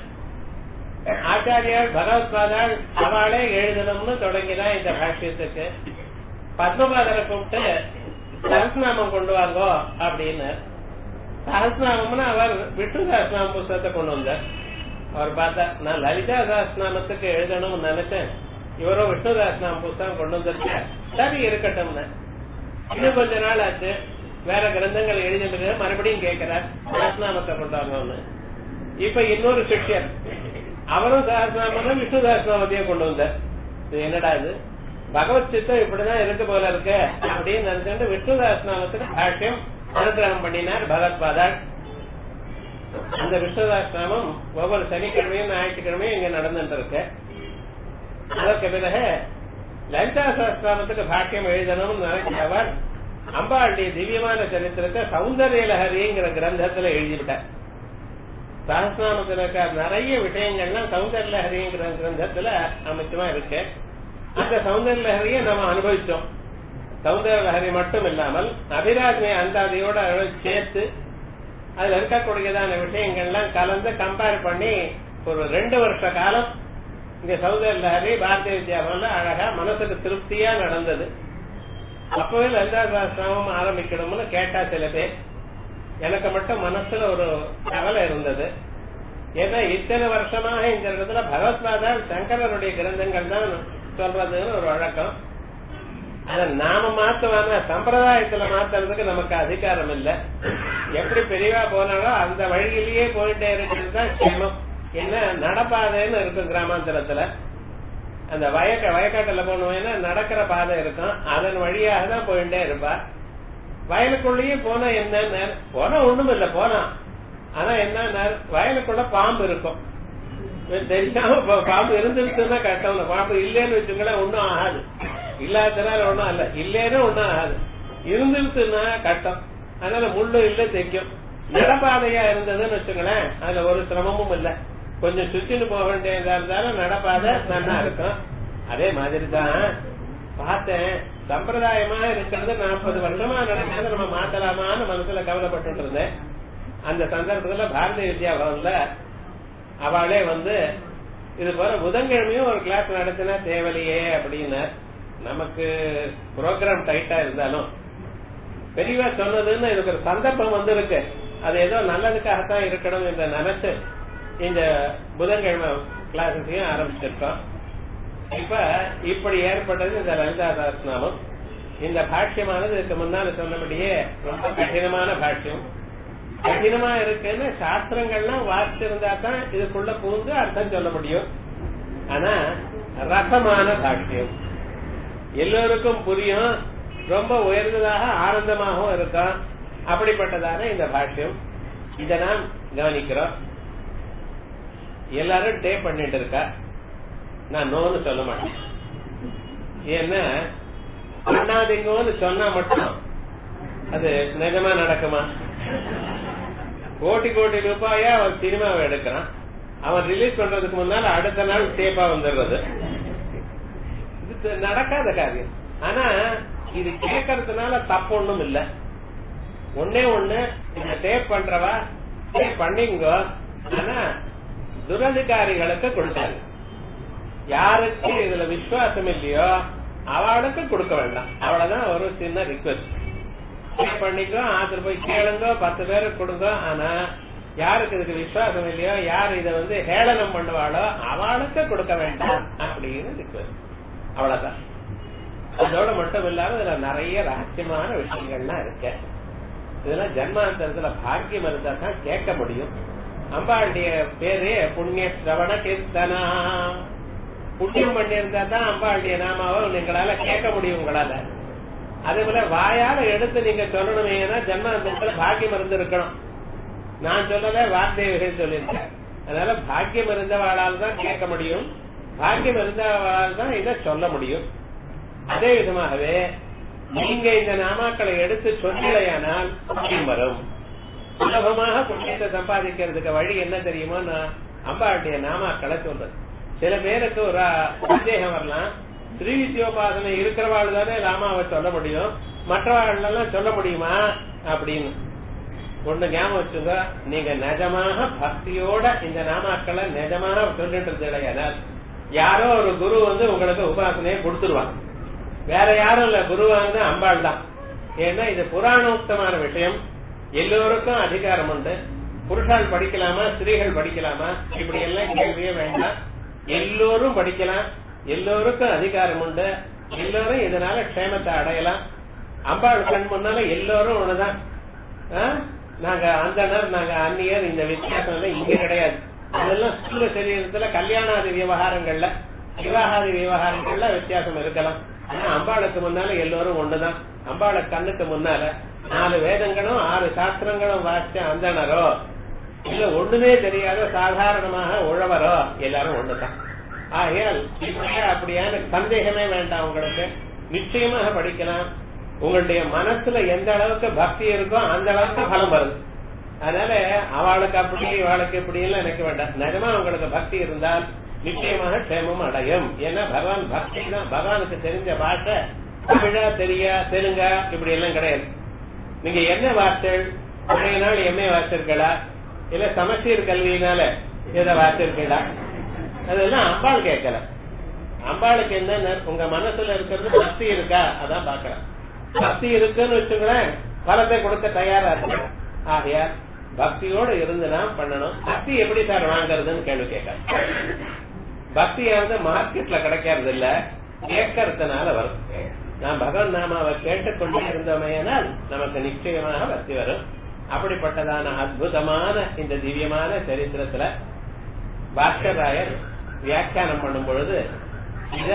ஆச்சாரியால் பகவத்பாதால் அவளே எழுதணும்னு தொடங்கினா இந்த பாஷ்யத்துக்கு பத்மபாதரை கூப்பிட்டு சஹஸ்நாமம் கொண்டு வாங்கோ அப்படின்னு சஹஸ்நாமம்னு அவர் விஷ்ணு சஹஸ்நாம புஸ்தகத்தை கொண்டு வந்தார் அவர் பார்த்தா நான் லலிதா சஹஸ்நாமத்துக்கு எழுதணும்னு நினைச்சேன் இவரும் விஷ்ணு சஹஸ்நாம புஸ்தகம் கொண்டு வந்திருக்கேன் சரி இருக்கட்டும்னு இன்னும் கொஞ்ச நாள் ஆச்சு வேற கிரந்தங்கள் எழுதிட்டு மறுபடியும் கேட்கிறார் சஹஸ்நாமத்தை கொண்டாடணும்னு இப்ப இன்னொரு சிஷ்யர் அவரும் சஹஸ்நாமம் விஷ்ணு சஹஸ்நாமத்தையே கொண்டு வந்தார் இது என்னடா இது பகவத் சித்தம் இப்படிதான் இருக்கு போல இருக்கு அப்படின்னு நினைச்சுட்டு விஷ்ணு சஹஸ்நாமத்துக்கு பாஷ்யம் அனுகிரகம் பண்ணினார் பகவத்பாதாள் அந்த விஸ்வதாசிரமம் ஒவ்வொரு சனிக்கிழமையும் ஞாயிற்றுக்கிழமையும் இங்க நடந்துட்டு இருக்கு அதற்கு பிறகு லலிதா சாஸ்திராமத்துக்கு பாக்கியம் எழுதணும்னு நினைச்சவர் அம்பாளுடைய திவ்யமான சரித்திரத்தை சௌந்தர்ய லஹரிங்கிற கிரந்தத்துல எழுதிவிட்டார் சஹஸ்நாமத்துல இருக்க நிறைய விஷயங்கள்லாம் சௌந்தர்ய லஹரிங்கிற கிரந்தத்துல அமைச்சமா இருக்கு அந்த சௌந்தர்ய லஹரியை நம்ம அனுபவிச்சோம் சௌந்தர்ய லஹரி மட்டும் இல்லாமல் அபிராஜ்மய அந்தாதியோட சேர்த்து அதுல இருக்கக்கூடியதான விஷயங்கள்லாம் கலந்து கம்பேர் பண்ணி ஒரு ரெண்டு வருஷ காலம் இங்க சௌந்தர்ய லஹரி பாரதிய வித்யாபவன்ல அழகா மனசுக்கு திருப்தியா நடந்தது அப்பவே லலிதா சாஸ்திரம் ஆரம்பிக்கணும்னு கேட்டா சில பேர் எனக்கு மட்டும் மனசுல ஒரு கவலை இருந்தது ஏன்னா இத்தனை வருஷமாக இந்த இடத்துல பகவத்பாதா சங்கரருடைய கிரந்தங்கள் தான் சொல்றதுன்னு ஒரு வழக்கம் அத நாம மாத்துவான சம்பிரதாயத்துல மாத்துறதுக்கு நமக்கு அதிகாரம் இல்ல எப்படி பெரியவா போனாலும் அந்த வழியிலேயே போயிட்டே இருக்கிறது தான் க்ஷேமம் என்ன நடப்பாதைன்னு இருக்கும் கிராமாந்தரத்துல அந்த வயக்க வயக்காட்டுல போனோம்னா நடக்கிற பாதை இருக்கும் அதன் வழியாக தான் போயிட்டே இருப்பா வயலுக்குள்ளேயே போனா என்ன போனா ஒண்ணும் இல்ல போனா ஆனா என்ன வயலுக்குள்ள பாம்பு இருக்கும் தெரியாம பா- பாம்பு இருந்துருச்சுன்னா கஷ்டம் பாம்பு இல்லைன்னு வச்சுங்களேன் ஒண்ணும் ஆகாது இல்லாதனால ஒண்ணும் அல்ல இல்லைன்னு ஒண்ணும் ஆகாது இருந்துருச்சுன்னா கஷ்டம் அதனால முள்ளு இல்ல தைக்கும் நடப்பாதையா இருந்ததுன்னு வச்சுங்களேன் அதுல ஒரு சிரமமும் இல்ல கொஞ்சம் சுத்தின்னு போக வேண்டியதா இருந்தாலும் நடப்பாதை நல்லா இருக்கும் அதே மாதிரி தான் பார்த்தேன் சம்பிரதாயமா இருக்கிறது நாற்பது வருஷமா நடக்கிறது நம்ம மாத்தலாமான்னு மனசுல கவலைப்பட்டு இருந்தேன் அந்த சந்தர்ப்பத்துல பாரதிய வித்யா பவன்ல அவளே வந்து இது போல புதன்கிழமையும் ஒரு கிளாஸ் நடத்தினா தேவலையே அப்படின்னு நமக்கு ப்ரோக்ராம் டைட்டா இருந்தாலும் பெரியவா சொன்னதுன்னு இதுக்கு ஒரு சந்தர்ப்பம் வந்திருக்கு அது ஏதோ நல்லதுக்காகத்தான் இருக்கணும் என்று நினைச்சு இந்த புதன்கிழமை கிளாஸஸையும் ஆரம்பிச்சிருக்கோம் இப்ப இப்படி ஏற்பட்டது இந்த லலிதா சாஸ்திரநாமம் இந்த பாஷ்யமானது இதுக்கு முன்னால சொன்னபடியே ரொம்ப கடினமான பாஷ்யம் கடினமா இருக்குன்னு சாஸ்திரங்கள்லாம் வாசிச்சிருந்தா தான் இதுக்குள்ள புகுந்து அர்த்தம் சொல்ல முடியும் ஆனா ரசமான பாஷ்யம் எல்லோருக்கும் புரியும் ரொம்ப உயர்ந்ததாக ஆனந்தமாகவும் இருக்கும் அப்படிப்பட்டதான இந்த பாஷ்யம் இத நாம் கவனிக்கிறோம் எல்லாரும் டே பண்ணிட்டு இருக்கா நான் நோன்னு சொல்ல மாட்டேன் ஏன்னா பண்ணாதீங்கன்னு சொன்னா மட்டும் அது நிஜமா நடக்குமா கோடி கோடி ரூபாயா அவன் சினிமாவை எடுக்கிறான் அவன் ரிலீஸ் பண்றதுக்கு முன்னால அடுத்த நாள் டேப்பா வந்துடுறது இது நடக்காத காரியம் ஆனா இது கேட்கறதுனால தப்பு ஒண்ணும் இல்ல ஒன்னே ஒண்ணு இந்த டேப் பண்றவா டேப் பண்ணிங்க ஆனா துரதிகாரிகளுக்கு கொடுத்தாங்க யாருக்கு இதுல விசுவாசம் இல்லையோ அவளுக்கு கொடுக்க வேண்டாம் அவ்வளவுதான் ஒரு சின்ன ரிக்வெஸ்ட் பண்ணிக்கோ ஆத்துல போய் கேளுங்க பத்து பேருக்கு கொடுங்க ஆனா யாருக்கு இதுக்கு விசுவாசம் இல்லையோ யார் இதை வந்து ஹேளனம் பண்ணுவாளோ அவளுக்கு கொடுக்க வேண்டாம் அப்படின்னு ரிக்வெஸ்ட் அவ்வளவுதான் அதோட மட்டும் இல்லாம இதுல நிறைய ரகசியமான விஷயங்கள்லாம் இருக்கு இதெல்லாம் ஜென்மாந்தரத்துல பாக்கியம் இருந்தா தான் கேட்க முடியும் அம்பாளுடைய பேரு புண்ணிய சிரவண கீர்த்தனா புண்ணியம் பண்ணியிருந்தா தான் அம்பாளுடைய நாமாவை உங்களால கேட்க முடியும் உங்களால அதே போல வாயால எடுத்து நீங்க சொல்லணும் ஏன்னா ஜென்மாந்தரத்துல பாக்கியம் இருந்து இருக்கணும் நான் சொல்லல வார்த்தைகள் சொல்லியிருக்கேன் அதனால பாக்கியம் இருந்தவாளால் தான் கேட்க முடியும் பாக்கியம் இருந்தவாளால் தான் இதை சொல்ல முடியும் அதே விதமாகவே நீங்க இந்த நாமாக்களை எடுத்து சொல்லலையானால் புண்ணியம் வரும் சுலபமாக புண்ணியத்தை சம்பாதிக்கிறதுக்கு வழி என்ன தெரியுமோ நான் அம்பாளுடைய நாமாக்களை சொல்றது சில பேருக்கு ஒரு சந்தேகம் வரலாம் ஸ்ரீ வித்யோபாசனை இருக்கிறவாள் தானே ராமாவை சொல்ல முடியும் மற்றவாள் எல்லாம் சொல்ல முடியுமா அப்படின்னு ஒண்ணு ஞாபகம் வச்சுங்க நீங்க நிஜமாக பக்தியோட இந்த நாமாக்களை நிஜமாக சொல்லிட்டு இருந்தீங்கன்னா யாரோ ஒரு குரு வந்து உங்களுக்கு உபாசனையை கொடுத்துருவாங்க வேற யாரும் இல்ல குருவாங்க அம்பாள் தான் ஏன்னா இது புராணோக்தமான விஷயம் எல்லோருக்கும் அதிகாரம் உண்டு புருஷால் படிக்கலாமா ஸ்திரீகள் படிக்கலாமா இப்படி எல்லாம் கேள்வியே வேண்டாம் எல்லோரும் படிக்கலாம் எல்லோருக்கும் அதிகாரம் உண்டு எல்லோரும் இதனால க்ஷேமத்தை அடையலாம் அம்பாள் கண் முன்னால எல்லோரும் ஒண்ணுதான் ஆ? நாங்க அந்தனர் நாங்க அந்நியர் இந்த வித்தியாசம் எல்லாம் இங்க கிடையாது அதெல்லாம் ஸ்தூல சரீரத்துல கல்யாணாதி விவகாரங்கள்ல விவாகாதி விவகாரங்கள்ல வித்தியாசம் இருக்கலாம் ஆனா அம்பாளுக்கு முன்னால எல்லோரும் ஒண்ணுதான் அம்பாளை கண்ணுக்கு முன்னால நாலு வேதங்களும் ஆறு சாஸ்திரங்களும் வாசிச்ச அந்தனரோ இல்ல ஒண்ணுமே தெரியாத சாதாரணமாக உழவரோ எல்லாரும் ஒண்ணுதான் ஆகையால் இப்படியா அப்படியான சந்தேகமே வேண்டாம் உங்களுக்கு நிச்சயமாக படிக்கலாம் உங்களுடைய மனசுல எந்த அளவுக்கு பக்தி இருக்கோ அந்த அளவுக்கு பலம் வருது அதனால அவளுக்கு அப்படி இவாளுக்கு இப்படி எல்லாம் நினைக்க வேண்டாம் நிஜமா உங்களுக்கு பக்தி இருந்தால் நிச்சயமாக க்ஷேமம் அடையும் ஏன்னா பகவான் பக்தி தான் பகவானுக்கு தெரிஞ்ச பாஷை தமிழா தெரியா தெலுங்கா இப்படி எல்லாம் கிடையாது நீங்க என்ன வார்த்தைகள் பழைய நாள் எம்ஏ வாசிச்சிருக்கலா இல்ல சமச்சீர் கல்வியினால எதை வாசிச்சிருக்கலா அதெல்லாம் அம்பாள் கேட்கல அம்பாளுக்கு என்ன உங்க மனசுல இருக்கிறது பக்தி இருக்கா அதான் பாக்கலாம் பக்தி இருக்குன்னு வச்சுங்களேன் பலத்தை கொடுக்க தயாரா இருக்கு ஆகையா பக்தியோட இருந்துனா பண்ணணும் பக்தி எப்படி சார் வாங்குறதுன்னு கேள்வி கேட்க பக்தியானது மார்க்கெட்ல கிடைக்கிறது இல்ல கேட்கறதுனால வரும் நாம் பகவன் நாமாவை கேட்டுக்கொண்டே இருந்தோமையானால் நமக்கு நிச்சயமாக பக்தி வரும் அப்படிப்பட்டதான அற்புதமான இந்த திவ்யமான சரித்திரத்துல பாஸ்கராயர் வியாக்கியானம் பண்ணும் பொழுது இத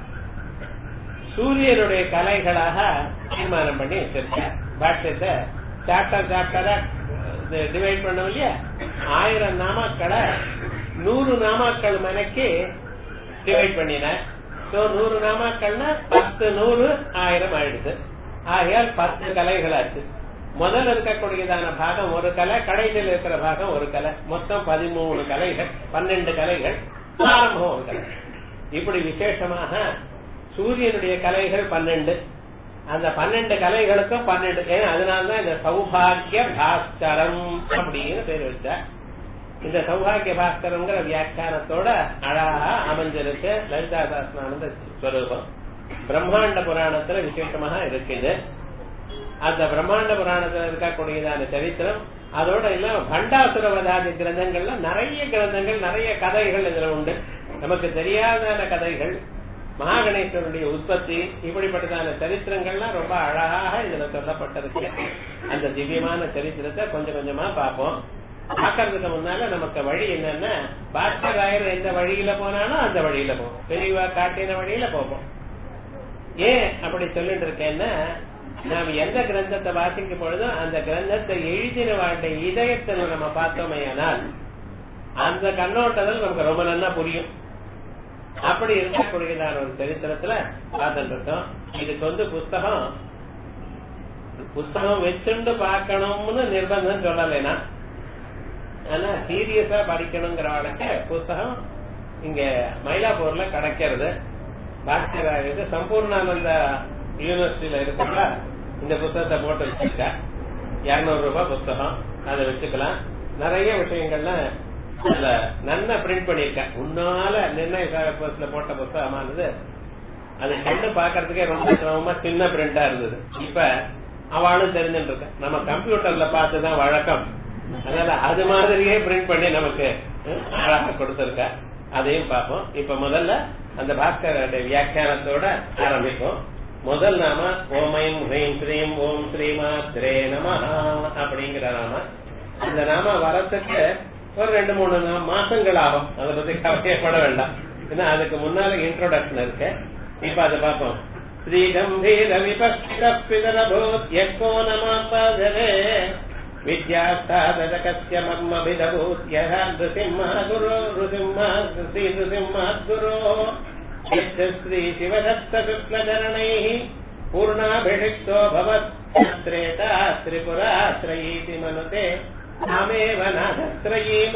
சூரியனுடைய கலைகளாக தீர்மானம் பண்ணி வச்சிருக்கார் பாஷ்யத்தை சாப்டர் சாப்டரா டிவைட் பண்ணோம் இல்லையா ஆயிரம் நாமாக்களை நூறு நாமாக்கள் மனைக்கு டிவைட் பண்ணின சோ நூறு நாமாக்கள்னா பத்து நூறு ஆயிரம் ஆயிடுது ஆகையால் பத்து கலைகள் ஆச்சு முதல்ல இருக்கக்கூடியதான பாகம் ஒரு கலை கடைசியில் இருக்கிற பாகம் ஒரு கலை மொத்தம் பதிமூணு கலைகள் பன்னெண்டு கலைகள் ஆரம்பம் ஒரு கலை இப்படி விசேஷமாக சூரியனுடைய கலைகள் பன்னெண்டு அந்த பன்னெண்டு கலைகளுக்கும் பன்னெண்டு ஏன்னா அதனாலதான் இந்த சௌபாகிய பாஸ்கரம் அப்படின்னு பேர் வச்சார் இந்த சௌபாகிய பாஸ்கரங்கிற வியாக்கியானத்தோட அழகா அமைஞ்சிருக்கு லலிதா சாஸ்திரானந்த ஸ்வரூபம் பிரம்மாண்ட புராணத்துல விசேஷமாக இருக்குது அந்த பிரம்மாண்ட புராணத்துல இருக்கக்கூடியதான சரித்திரம் அதோட இல்லாம பண்டாசுரவதாதி கிரந்தங்கள்ல நிறைய கிரந்தங்கள் நிறைய கதைகள் இதுல உண்டு நமக்கு தெரியாதான கதைகள் மகாகணேஸ்வரனுடைய உற்பத்தி இப்படிப்பட்டதான சரித்திரங்கள்லாம் ரொம்ப அழகாக இதுல சொல்லப்பட்டிருக்கு அந்த திவ்யமான சரித்திரத்தை கொஞ்சம் கொஞ்சமா பார்ப்போம் பாக்கிறதுக்கு முன்னால நமக்கு வழி என்னன்னா பாஸ்கராயர் எந்த வழியில போனாலும் அந்த வழியில போவோம் பெரியவா காட்டின வழியில போவோம் ஏன் அப்படி சொல்லிட்டு இருக்கேன்னா நாம் எந்த கிரந்தத்தை வாசிக்கும் பொழுதும் அந்த கிரந்தத்தை எழுதின வாழ்க்கை இதயத்தில் நம்ம பார்த்தோமையானால் அந்த கண்ணோட்டத்தில் நமக்கு ரொம்ப நல்லா புரியும் அப்படி இருக்கக்கூடியதான ஒரு சரித்திரத்துல பார்த்துட்டு இருக்கோம் இதுக்கு வந்து புஸ்தகம் புஸ்தகம் வச்சுண்டு பார்க்கணும்னு நிர்பந்தம் சொல்லலைனா ஆனா சீரியஸா படிக்கணுங்கிற வாழ்க்கை புஸ்தகம் இங்க மயிலாப்பூர்ல கிடைக்கிறது பாஸ்கராயுது சம்பூர்ணானந்த யூனிவர்சிட்டியில இருக்குல்ல இந்த புத்தகத்தை போட்டு வச்சிருக்க இருநூறு ரூபாய் புத்தகம் அதை வச்சுக்கலாம் நிறைய விஷயங்கள்லாம் அதுல நல்லா பிரிண்ட் பண்ணிருக்கேன் உன்னால நிர்ணய சாகப்பத்துல போட்ட புத்தகமானது அது கண்டு பாக்குறதுக்கே ரொம்ப சிரமமா சின்ன பிரிண்டா இருந்தது இப்ப அவளும் தெரிஞ்சுட்டு இருக்க நம்ம கம்ப்யூட்டர்ல பார்த்துதான் வழக்கம் அதனால அது மாதிரியே பிரிண்ட் பண்ணி நமக்கு அழகா கொடுத்திருக்க அதையும் பார்ப்போம் இப்ப முதல்ல அந்த பாஸ்கருடைய வியாக்கியானத்தோட ஆரம்பிப்போம் முதல் நாம ஓமைம் ஹ்ரீம் ஸ்ரீம் ஓம் ஸ்ரீமாத்ரே நம அப்படிங்கிற நாம இந்த நாம வரத்துக்கு ஒரு ரெண்டு மூணு மாசங்கள் ஆகும் அதை பத்தி கவலையப்பட வேண்டாம் ஏன்னா அதுக்கு முன்னால இன்ட்ரோடக்ஷன் இருக்கு இப்ப அதை பார்ப்போம் ஸ்ரீ கம்பீர விபிதரபூத் எக்கோ நமாபதரே வித்யாஸ்தாதகஸ்ய மர்மபிதபூத்ய நிருசிம்ம குரு நிருசிம்ம ஸ்ரீ நிருசிம்ம குரு ஸ்ரீ சிவதத்த சுக்லச்சரணைः பூர்ணாபிஷிக்தோ பவத்ரேதா திரிபுராश्रयीति मनुते नामेव नाथत्रयीम्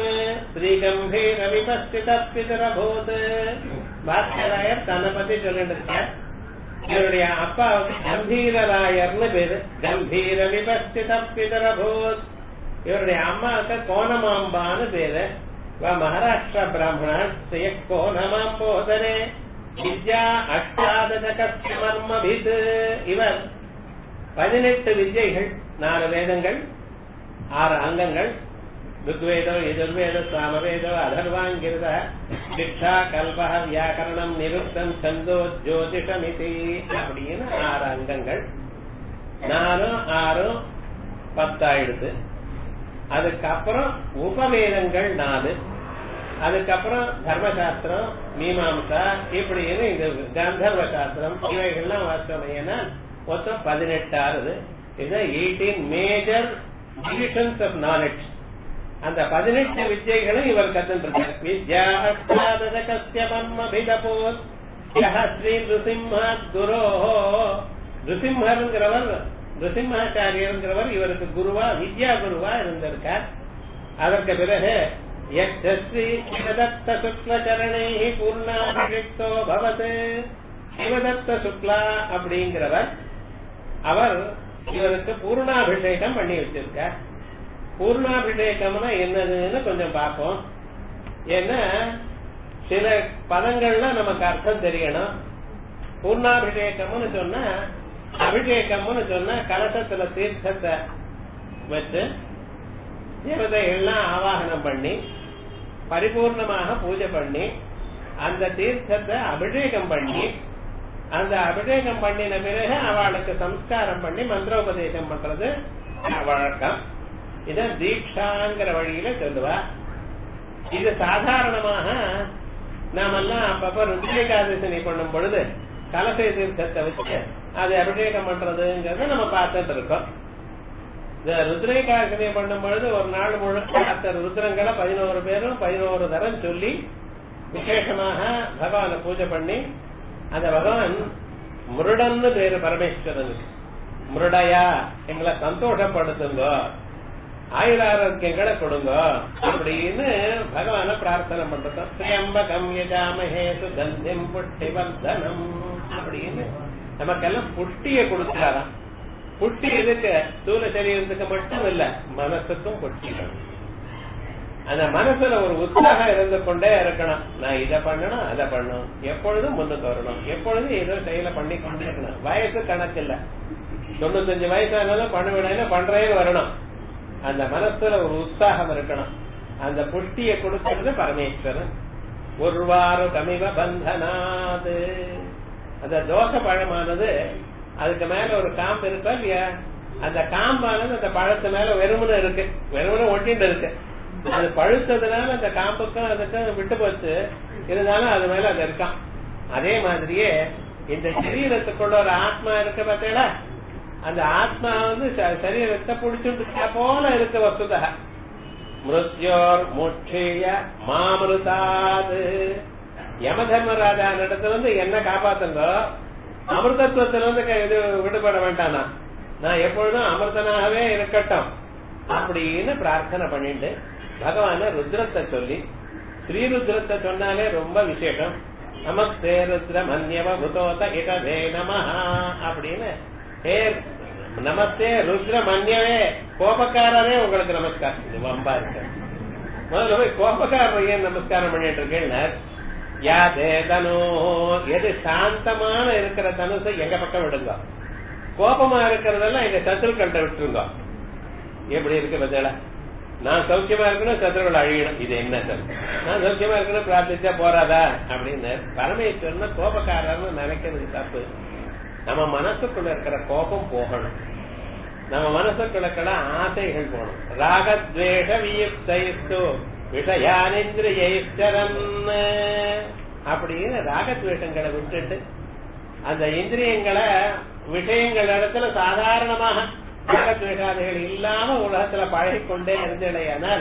ஸ்ரீகம்பீரவிபஸ்திதப்பிதரபூத் பாஸ்கராயர் தன்னை பத்தி சொல்லிட்டு இருக்கார் இவருடைய அப்பாவுக்கு கம்பீரராயர்னு பேரு கம்பீர விபஸ்திதப்பிதரபூத் இவருடைய அம்மாவுக்கு கோணமாம்பான்னு பேரு மகாராஷ்டிரா பிராமணர் ஸ்ரீய கோணமாம்போதரே வித்யா அஷ்டாதசகஸ்ய மர்மபித் இவர் பதினெட்டு வித்யைகள் நாலு வேதங்கள் ஆறு அங்கங்கள் ருக்வேதோ எதிர்வேதோ சாமவேதோ அதர்வாங்கிருத சிக்ஷா கல்ப வியாக்கரணம் நிருத்தம் சந்தோ ஜோதிஷமிதி அப்படின்னு ஆறு அங்கங்கள் நாலும் ஆறும் பத்தாயிடுது அதுக்கப்புறம் உபவேதங்கள் நாலு அதுக்கப்புறம் தர்மசாஸ்திரம் மீமாம்சா இப்படின்னு இது கந்தர்வ சாஸ்திரம் இவைகள்லாம் வாசிச்சோம்னா மொத்தம் பதினெட்டு ஆறுது இது eighteen major divisions of knowledge அந்த பதினெட்டு வித்யைகளும் இவர் கத்துருக்கார் வித்யா அஷ்டாதசகஸ்ய மர்மபிதபோத் யஹ ஸ்ரீ நிருசிம்ம குரோ நிருசிம்மருங்கிறவர் நிருசிம்மாச்சாரியருங்கிறவர் இவருக்கு குருவா வித்யா குருவா இருந்திருக்கார் அதற்கு பிறகு யஸ்ரீ சிவதத்த சுக்ல சரணை பூர்ணாபிஷிக்தோ பவத் சிவதத்த சுக்லா அப்படிங்கிறவர் அவர் இவருக்கு பூர்ணாபிஷேகம் பண்ணி வச்சிருக்கார் பூர்ணாபிஷேகம்னா என்னதுன்னு கொஞ்சம் பார்ப்போம் ஏன்னா சில பதங்கள்லாம் நமக்கு அர்த்தம் தெரியணும் பூர்ணாபிஷேகம்னு சொன்னா அபிஷேகம்னு சொன்னா கலசத்துல தீர்த்தத்தை வச்சு தேவதைகள்லாம் ஆவாகனம் பண்ணி பரிபூர்ணமாக பூஜை பண்ணி அந்த தீர்த்தத்தை அபிஷேகம் பண்ணி அந்த அபிஷேகம் பண்ணின பிறகு அவளுக்கு சம்ஸ்காரம் பண்ணி மந்திரோபதேசம் பண்றது வழக்கம் இத தீட்சாங்கிற வழியில சொல்லுவா இது சாதாரணமாக நாமெல்லாம் அப்பப்ப ருத்ரேகாதசனி பண்ணும் பொழுது கலசை தீர்த்தத்தை வச்சு அதை அபிஷேகம் பண்றதுங்கிறத நம்ம பார்த்துட்டு இருக்கோம் இந்த ருத்ரேகாசனை பண்ணும் பொழுது ஒரு நாள் முழுக்க அத்தனை ருத்ரங்களை பதினோரு பேரும் பதினோரு தரம் சொல்லி விசேஷமாக பகவானை பூஜை பண்ணி அந்த பகவான் முருடன்னு பேரு பரமேஸ்வரனுக்கு முருடையா எங்களை சந்தோஷப்படுத்துங்க ஆயுராரோக்கியங்களை கொடுங்க அப்படின்னு பகவான பிரார்த்தனை பண்றோம் திரியம்பகம் யஜாமஹே சுகந்திம் புஷ்டி வர்தனம் அப்படின்னு நமக்கெல்லாம் புஷ்டிய கொடுக்கிறாராம் புஷ்டி எதுக்கு ஸ்தூல சரீரத்துக்கு மட்டும் இல்ல மனசுக்கும் புஷ்டி வேணும் அந்த மனசுல ஒரு உற்சாகம் இருந்து கொண்டே இருக்கணும் நான் இதை பண்ணணும் அதை பண்ணணும் எப்பொழுதும் முன்னுக்கு வரணும் எப்பொழுதும் ஏதோ செயல பண்ணி கொண்டே இருக்கணும் வயசு கணக்கு இல்ல தொண்ணூத்தஞ்சு வயசானாலும் பண்ண விட பண்றேன்னு வரணும் அந்த மனசுல ஒரு உற்சாகம் இருக்கணும் அந்த புஷ்டியை கொடுக்கிறது பரமேஸ்வரன் ஒரு வாரம் கமிவ பந்தனாது அந்த தோச பழமானது அதுக்கு மேல ஒரு காம்பு இருக்கா இல்லையா அந்த காம்பானது அந்த பழத்து மேல வெறுமனை இருக்கு வெறுமனை ஒட்டிட்டு இருக்கு அது பழுத்ததுனால அந்த காம்புக்கும் அதுக்கும் விட்டு போச்சு இருந்தாலும் அது மேல அது இருக்கான் அதே மாதிரியே இந்த சரீரத்துக்குள்ள ஒரு ஆத்மா இருக்கு பார்த்தீங்களா அந்த ஆத்மா வந்து சரீரத்தை புடிச்சுட்டு போல இருக்கு வசுதா மிருத்யோர் முட்சிய மாமிருதாது யம தர்மராஜா இடத்துல வந்து என்ன காப்பாத்துங்க அமிர்தத்துவத்துல வந்து இது விடுபட வேண்டானா நான் எப்பொழுதும் அமிர்தனாகவே இருக்கட்டும் அப்படின்னு பிரார்த்தனை பண்ணிட்டு பகவான ருத்ரத்தை சொல்லி ஸ்ரீருத்ரத்தை சொன்னாலே ரொம்ப விசேஷம் நமஸ்தே ருத்ர மன்யவ புதோத இடதே நம அப்படின்னு ஹே நமஸ்தே ருத்ர மன்யவே கோபக்காரரே உங்களுக்கு நமஸ்காரம் இது வம்பா இருக்கு முதல்ல போய் கோபக்காரர் ஏன் நமஸ்காரம் பண்ணிட்டு இருக்கேன்னு யா தேதனோ எது சாந்தமான இருக்கிற தனுசை எங்க பக்கம் விடுங்க கோபமா இருக்கிறதெல்லாம் எங்க சத்துருக்கள்கிட்ட விட்டுருங்க எப்படி இருக்கு பதில நான் சௌக்கியமா இருக்கணும் சத்துருக்கள் அழியணும் இது என்ன சார் நான் சௌக்கியமா இருக்கணும் பிரார்த்திச்சா போறாதா அப்படின்னு பரமேஸ்வரன் கோபக்காரர்னு நினைக்கிறது தப்பு நம்ம மனசுக்குள்ள இருக்கிற கோபம் போகணும் நம்ம மனசுக்குள்ள இருக்கிற ஆசைகள் போகணும் ராகத்வேஷ வியுக்தோ விஷயானிந்திரியன் அப்படின்னு ராகத்வேஷங்களை விட்டுட்டு அந்த இந்திரியங்களை விஷயங்கள் இடத்துல சாதாரணமாக ராகத்வேஷாதிகள் இல்லாம உலகத்துல பழகிக்கொண்டே இருந்தடையானால்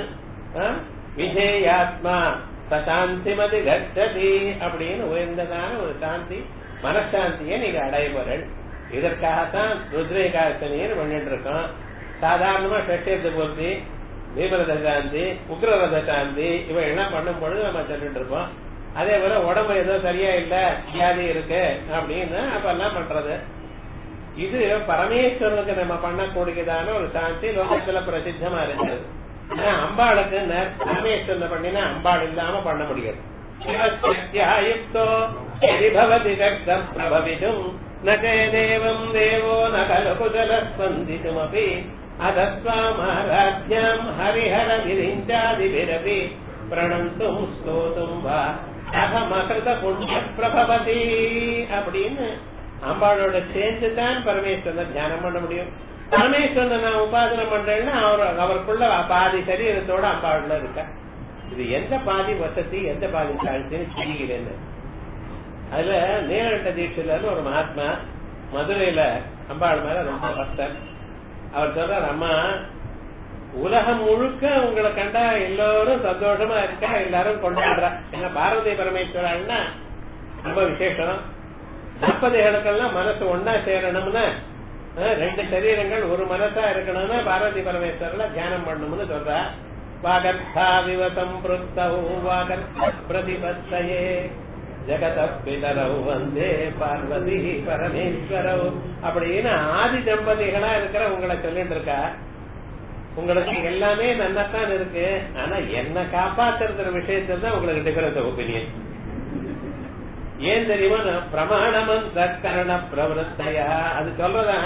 விஜயாத்மா சாந்திமதி கச்சதி அப்படின்னு உயர்ந்ததான ஒரு சாந்தி மனசாந்தியை நீங்க அடைய போறீள் இதற்காகத்தான் ருத்ரேகாசனியர் பண்ணிட்டு இருக்கோம் சாதாரணமா ஷட்யத்தை பூர்த்தி பீமரத சாந்தி உக்ரரத சாந்தி இவை எல்லாம் பண்ணும் பொழுது நம்ம சொல்லிட்டு இருப்போம் அதே போல உடம்பு ஏதோ சரியா இல்ல வியாதி இருக்கு அப்படின்னு அப்ப எல்லாம் பண்றது இது பரமேஸ்வரனுக்கு நம்ம பண்ணக்கூடியதான ஒரு சாந்தி லோகத்துல பிரசித்தமா இருக்குது ஆனா அம்பாளுக்கு பரமேஸ்வரன் பண்ணினா அம்பாள் இல்லாம பண்ண முடியாது சிவஸ்யாயுக்தோ यदि भवति शक्तः प्रभवितुम् न चेदेवम् देवो न खलु कुशलस्पन्दितुमपि अथ स्वामाराध्याम् हरिहरगिरिञ्चादिभिरपि प्रणन्तुम् स्तोतुम् वा அகமகிருத புண்ணிய பிரபவதி அப்படின்னு அம்பாளோட சேர்ந்து தான் பரமேஸ்வரனை தியானம் பண்ண முடியும் பரமேஸ்வரனை நான் உபாசனை பண்றேன்னா அவர் அவருக்குள்ள பாதி சரீரத்தோட அம்பாளுல இருக்க இது எந்த பாதி வசதி எந்த பாதி தாழ்ச்சின்னு தெரிகிறேன்னு அதுல நீலகண்ட தீட்சிதர்னு ஒரு மகாத்மா மதுரையில அம்பாள் மேல ரொம்ப பக்தர் அவர் சொல்றார் அம்மா உலகம் முழுக்க உங்களை கண்டா எல்லாரும் சந்தோஷமா இருக்கா எல்லாரும் கொண்டாடுறா ஏன்னா பாரதி பரமேஸ்வரன்னா ரொம்ப விசேஷம் தம்பதிகளுக்கெல்லாம் மனசு ஒன்னா சேரணும்னு அஹ், ரெண்டு சரீரங்கள் ஒரு மனசா இருக்கணும்னு பாரதி பரமேஸ்வரர்ல தியானம் பண்ணணும்னு சொல்றா வாகர்த்தா விவசம் பிருத்தௌ வாகர்த்த பிரதிபத்தையே ஜெகத பிதரவு வந்தே பார்வதி பரமேஸ்வரவு அப்படின்னு ஆதி தம்பதிகளா இருக்கிற உங்களை சொல்லிட்டு இருக்கா உங்களுக்கு எல்லாமே நன்னத்தான் இருக்கு ஆனா என்ன காப்பாத்துற விஷயத்துல தான் உங்களுக்கு டிஃபரன்ஸ் ஒப்பீனியன் ஏன் தெரியுமா நான் பிரமாணமந்த கரண பிரவருத்தையா அது சொல்றதா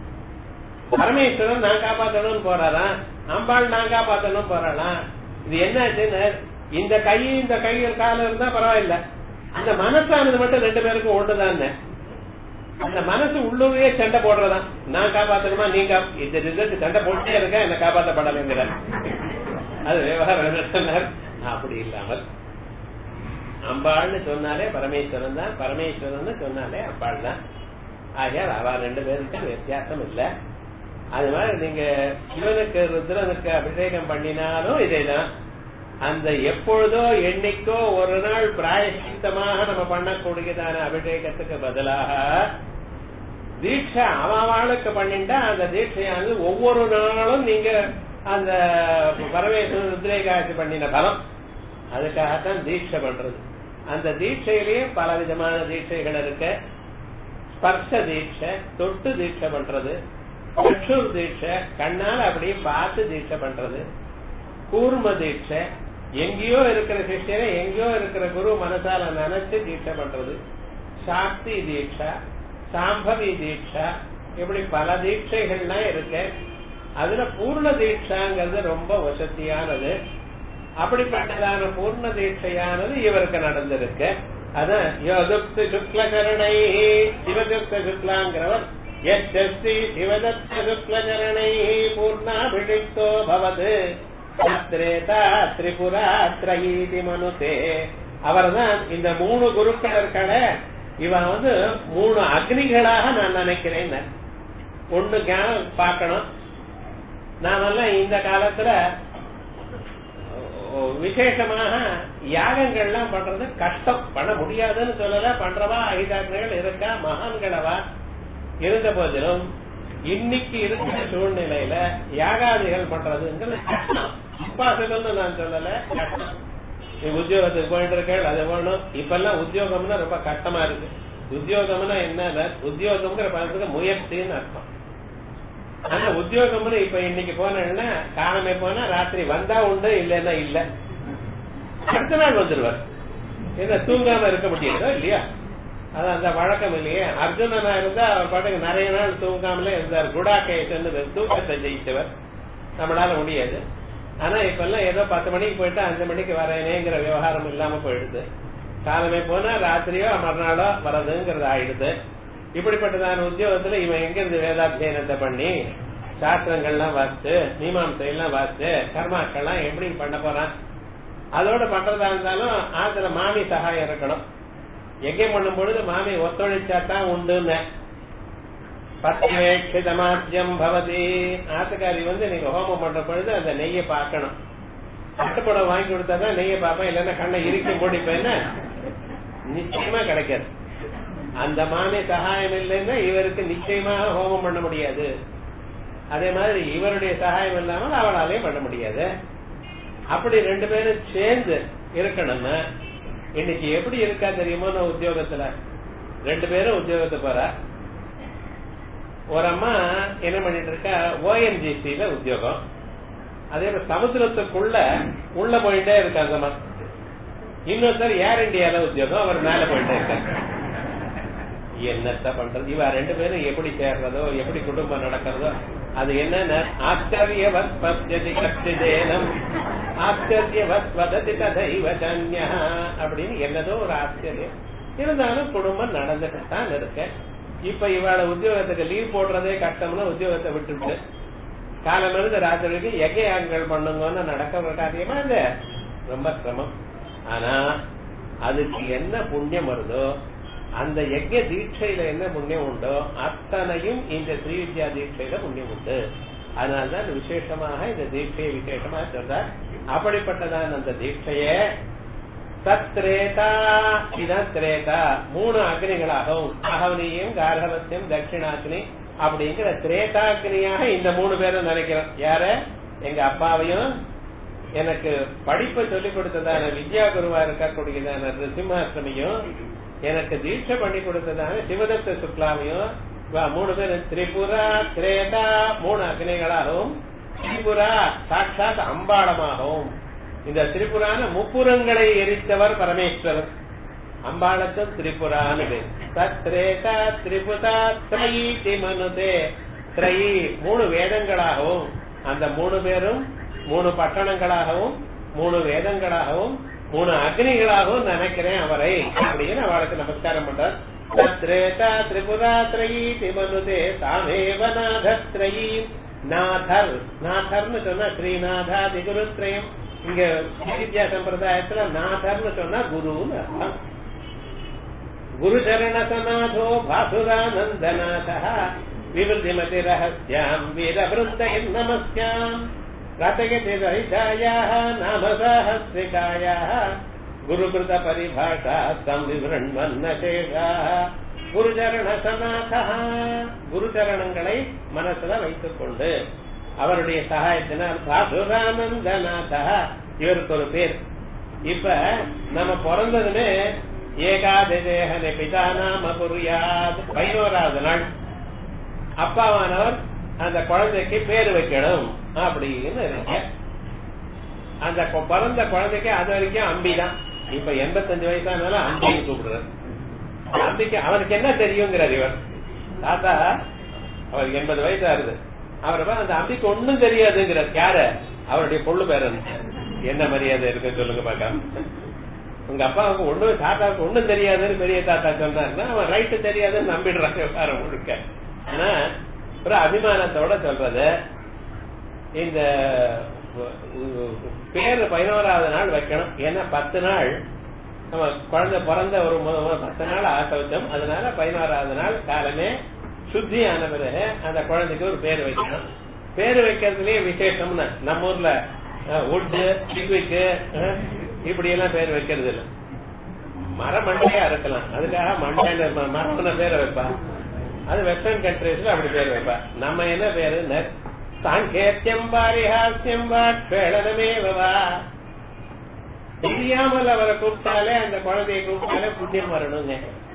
பரமேஸ்வரன் நான் காப்பாத்தணும்னு போறாராம் அம்பாள் நான் காப்பாத்தணும் போறாளாம் இது என்னாச்சுன்னு இந்த கை இந்த கையில் காலம் இருந்தா பரவாயில்ல அந்த மனசானது மட்டும் ரெண்டு பேருக்கும் ஒண்ணுதான் அந்த மனசு உள்ளூரே சண்டை போடுறதா நான் காப்பாத்தணுமா நீங்க இந்த ரிசல்ட் சண்டை போட்டே இருக்க என்ன காப்பாத்தப்படலைங்கிற அது விவகாரம் சொன்னார் அப்படி இல்லாமல் அம்பாள்னு சொன்னாலே பரமேஸ்வரன் தான் பரமேஸ்வரன் சொன்னாலே அம்பாள் தான் ஆகையால் அவ ரெண்டு பேருக்கும் வித்தியாசம் இல்ல அது மாதிரி நீங்க சிவனுக்கு ருத்ரனுக்கு அபிஷேகம் பண்ணினாலும் இதேதான் அந்த எப்பொழுதோ என்னைக்கோ ஒரு நாள் பிராயசித்தமாக நம்ம பண்ணக்கூடியதான அபிஷேகத்துக்கு பதிலாக தீட்சை அவளுக்கு பண்ணிட்டா அந்த தீட்சையானது ஒவ்வொரு நாளும் நீங்க அந்த பரமேஸ்வரன் ருத்ரேகாட்சி பண்ணின பலம் அதுக்காகத்தான் தீட்சை பண்றது அந்த தீட்சையிலேயே பல விதமான தீட்சைகள் இருக்கு ஸ்பர்ஷ தீட்சை தொட்டு தீட்சை பண்றது சக்ஷுர் தீட்சை கண்ணால் அப்படியே பார்த்து தீட்சை பண்றது கூர்ம தீட்சை எங்கேயோ இருக்கிற சிஷ்யனை எங்கேயோ இருக்கிற குரு மனசால நினைச்சு தீட்சை பண்றது சாக்தி தீட்சா சாம்பவி தீட்சா இப்படி பல தீட்சைகள்லாம் இருக்கு அதுல பூர்ண தீட்சாங்கிறது ரொம்ப வசதியானது அப்படிப்பட்டதான பூர்ண தீட்சையானது இவருக்கு நடந்திருக்கு அதான் யோதுக்து சுக்லகரணை சிவதுக்த சுக்லாங்கிறவர் எஸ்எஸ்டி சிவதத்த சுக்லகரணை பூர்ணாபிஷிக்தோ பவது திரேதா திரிபுரா திரயீதி மனுதே அவர்தான் இந்த மூணு குருக்களர்களை இவன் வந்து மூணு அக்னிகளாக நான் நினைக்கிறேன் ஒண்ணு ஞானம் பார்க்கணும் நாமெல்லாம் இந்த காலத்துல விசேஷமாக யாகங்கள்லாம் பண்றது கஷ்டம் பண்ண முடியாதுன்னு சொல்லல பண்றவா ஐதாக்கள் இருக்கா மகான்களவா இருந்த போதிலும் இன்னைக்கு இருக்கிற சூழ்நிலையில யாகாதிகள் பண்றதுங்கிறது கஷ்டம் இம்பாசிபிள்னு நான் சொல்லல கஷ்டம் நீ உத்தியோகத்துக்கு போயிட்டு இருக்கேள் அது வேணும் இப்ப எல்லாம் உத்தியோகம்னா ரொம்ப கஷ்டமா இருக்கு உத்தியோகம்னா என்ன உத்தியோகம்ங்கிற பதத்துக்கு முயற்சின்னு அர்த்தம் ஆனா உத்தியோகம்னு இப்ப இன்னைக்கு போனேன்னா காலமே போனா ராத்திரி வந்தா உண்டு இல்லைன்னா இல்ல அடுத்த நாள் வந்துருவார் என்ன தூங்காம இருக்க முடியாதோ இல்லையா அது அந்த வழக்கம் இல்லையே அர்ஜுனனா இருந்தா அவர் பாட்டுக்கு நிறைய நாள் தூங்காமலே இருந்தார் குடாக்கேசன் தூக்கத்தை ஜெயிச்சவர் நம்மளால முடியாது ஆனா இப்ப எல்லாம் ஏதோ பத்து மணிக்கு போயிட்டு அஞ்சு மணிக்கு வரேனேங்கிற விவகாரம் இல்லாம போயிடுது காலமே போனா ராத்திரியோ மறுநாளோ வரதுங்கிறது ஆயிடுது இப்படிப்பட்டதான உத்தியோகத்துல இவன் எங்க இருந்து வேதாத்தியனத்தை பண்ணி சாஸ்திரங்கள்லாம் வாசிச்சு மீமாம்சை எல்லாம் வாசிச்சு கர்மாக்கள்லாம் எப்படி பண்ண போறான் அதோட பண்றதா இருந்தாலும் ஆத்துல மாமி சகாயம் இருக்கணும் எங்கேயும் பண்ணும் பொழுது மாமி ஒத்துழைச்சாதான் உண்டுன்னு பத்தியவேட்சிதமாத்தியம் பவதி ஆத்துக்காரி வந்து நீங்க ஹோமம் பண்ற பொழுது அந்த நெய்யை பார்க்கணும் கட்டுப்படம் வாங்கி கொடுத்தாதான் நெய்யை பார்ப்பேன் இல்லைன்னா கண்ணை இறுக்கி மூடிப்பேன்னா நிச்சயமா கிடைக்காது அந்த மாமி சகாயம் இல்லைன்னா இவருக்கு நிச்சயமாக ஹோமம் பண்ண முடியாது அதே மாதிரி இவருடைய சகாயம் இல்லாமல் அவளாலையும் பண்ண முடியாது அப்படி ரெண்டு பேரும் சேர்ந்து இருக்கணும்னா இன்னைக்கு எப்படி இருக்கா தெரியுமோ நான் உத்தியோகத்துல ரெண்டு பேரும் உத்தியோகத்தை போறா ஒரு அம்மா என்ன பண்ணிட்டு இருக்கா ஓஎன்ஜிசியில உத்தியோகம் அதே மாதிரி சமுத்திரத்துக்குள்ள உள்ள போயிட்டே இருக்கா அந்த அம்மா இன்னொருத்தர் ஏர் இந்தியால உத்தியோகம் அவர் மேல போயிட்டே இருக்காரு என்னத்த பண்றது இவ ரெண்டு பேரும் எப்படி சேர்றதோ எப்படி குடும்பம் நடக்கிறதோ அது என்னன்னா ஆச்சரியவத் பத்தியதி கச்சிதேனம் ஆச்சரியவத் வததி ததைவ ஜன்யா அப்படின்னு என்னதோ ஒரு ஆச்சரியம் இருந்தாலும் குடும்பம் நடந்துட்டு தான் இருக்கு இப்ப இவாள உத்தியோகத்துக்கு லீவ் போடுறதே கஷ்டம்னு உத்தியோகத்தை விட்டுட்டு காலம் இருந்து ராத்திரிக்கு எகையாங்கள் பண்ணுங்கன்னு நடக்கிற காரியமா இது ரொம்ப சிரமம் ஆனா அதுக்கு என்ன புண்ணியம் வருதோ அந்த யஜ்ய தீட்சையில என்ன புண்ணியம் உண்டோ அத்தனையும் இந்த ஸ்ரீவித்யா தீட்சையில புண்ணியம் உண்டு அதனால்தான் விசேஷமாக இந்த தீட்சையை விசேஷமாக சொல்றார் அப்படிப்பட்டதான் அந்த தீட்சையை சத்ரேதா இதான் திரேதா மூணு அக்னிகளாகவும் அகவனியும் கார்கவத்தியம் தட்சிணாக்னி அப்படிங்கிற திரேதாக்னியாக இந்த மூணு பேரும் நினைக்கிறோம் யார எங்க அப்பாவையும் எனக்கு படிப்பை சொல்லிக் கொடுத்ததான வித்யா குருவா இருக்கக்கூடியதான நிருசிம்மாஷ்டமியும் எனக்கு தீட்சை பண்ணி கொடுத்ததான சிவதத்த சுக்லாவையும் இவா மூணு பேரும் திரிபுரா திரேதா மூணு அக்னிகளாகவும் திரிபுரா சாட்சாத் அம்பாளமாகவும் இந்த திரிபுரான முப்புறங்களை எரித்தவர் பரமேஸ்வரர் அம்பாளுக்கும் திரிபுரான்னு பேர் தத்ரேதா திரிபுதா திரயி திமனுதே திரயி மூணு வேதங்களாகவும் அந்த மூணு பேரும் மூணு பட்டணங்களாகவும் மூணு வேதங்களாகவும் மூணு அக்னிகளாகவும் நினைக்கிறேன் அவரை அப்படின்னு அவளுக்கு நமஸ்காரம் பண்றார் தத்ரேதா திரிபுரா திரயி திமனுதே தாமேவ நாதத்ரயி நாதர் நாதர்னு சொன்னா ஸ்ரீநாதாதி குருத்ரயம் இங்க வித்யா சம்பிரதாயத்துல நாதர்னு சொன்னா குருன்னு அர்த்தம் குரு சரண சநாதோ பாசுரானந்தநாத விவருத்திமதி ரகசியாம் வீரபிருந்தயம் நமஸ்யாம் ரதயதி ரஹிதாயாः நாம சாஹஸ்ரிகாயாः குருகிருத பரிபாஷா தம் விவரண்வன்ன சேஷாः குருச்சரண சநாதா குருச்சரணங்களை மனசுல வைத்துக் கொண்டு அவருடைய சகாயத்தினால் பாசுரானந்தநாதா இவருக்கு ஒரு பேர் இப்ப நம்ம பிறந்ததுன்னு ஏகாதேகனை பிதா நாம புரியாது பதினோராவது நாள் அப்பாவானவர் அந்த குழந்தைக்கு பேர் வைக்கணும் அப்படின்னு இருக்க அந்த கொ- பிறந்த குழந்தைக்கு அது வரைக்கும் அம்பிதான் இப்ப எண்பத்தஞ்சு வயசானால அம்பின்னு கூப்பிடுறாரு அம்பிக்கு அவனுக்கு என்ன தெரியுங்கிறார் இவர் தாத்தா அவருக்கு எண்பது வயசு ஆகுது அவரை பார்த்து அந்த அம்பிக்கு ஒண்ணும் தெரியாதுங்கிறார் யாரு அவருடைய பொண்ணு பேரன் என்ன மரியாதை இருக்கு சொல்லுங்க பார்க்கலாம் உங்க அப்பாவுக்கு ஒண்ணும் தாத்தாவுக்கு ஒண்ணும் தெரியாதுன்னு பெரிய தாத்தா சொன்னாருன்னா அவன் ரைட்டு தெரியாதுன்னு நம்பிடுறான் விவகாரம் முழுக்க ஆனா ஒரு அபிமானத்தோட சொல்றது இந்த பேரு பதினோராவது நாள் வைக்கணும் ஏன்னா பத்து நாள் நம்ம குழந்தை பிறந்த ஒரு மு- மு- பத்து நாள் ஆசௌச்சம் அதனால பதினோராவது நாள் காலமே சுத்தி ஆன பிறகு அந்த குழந்தைக்கு ஒரு பேர் வைக்கணும் பேர் வைக்கிறதுலயே விசேஷம்னு நம்ம ஊர்ல உட்டு சிக்விக்கு இப்படி எல்லாம் பேர் வைக்கிறது இல்ல மர மண்டையா இருக்கலாம் அதுக்காக மண்டையில ம- மரம்ன பேரை வைப்பா அது வெஸ்டர்ன் கண்ட்ரீஸ்ல அப்படி பேர் வைப்பா நம்ம என்ன பேரு சாங்கேத்தியம் பாரிஹாஸ்யம் வா கேளனமேவா தெரியாமல் அவரை கூப்பிட்டாலே அந்த குழந்தையை கூப்பிட்டாலே புண்ணியம் வரணுங்க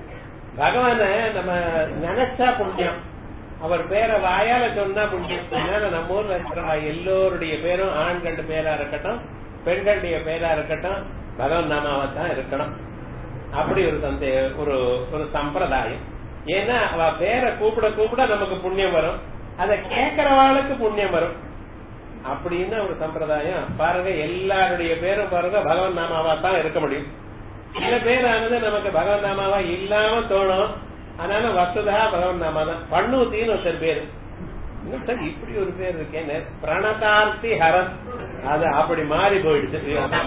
பகவான நம்ம நினைச்சா புண்ணியம் அவர் பேரை வாயால சொன்னா புண்ணியம் அதனால நம்ம ஊர்ல இருக்கிற எல்லோருடைய பேரும் ஆண்கள் பேரா இருக்கட்டும் பெண்களுடைய பேரா இருக்கட்டும் பகவான் நாமாவா தான் இருக்கணும் அப்படி ஒரு சந்தே ஒரு ஒரு சம்பிரதாயம் ஏன்னா அவ பேரை கூப்பிட கூப்பிட நமக்கு புண்ணியம் வரும் அதை கேட்கறவாளுக்கு புண்ணியம் வரும் அப்படின்னு ஒரு சம்பிரதாயம் பாருங்க எல்லாருடைய பேரும் பாருங்க பகவான் நாமாவா தான் இருக்க முடியும் சில பேரானது நமக்கு பகவான் நாமாவா இல்லாம தோணும் அதனால வசுதா பகவான் நாமா தான் பண்ணூத்தின்னு ஒருத்தர் பேரு இன்னும் சார் இப்படி ஒரு பேர் இருக்கேன்னு பிரணதார்த்தி ஹரன் அது அப்படி மாறி போயிடுச்சு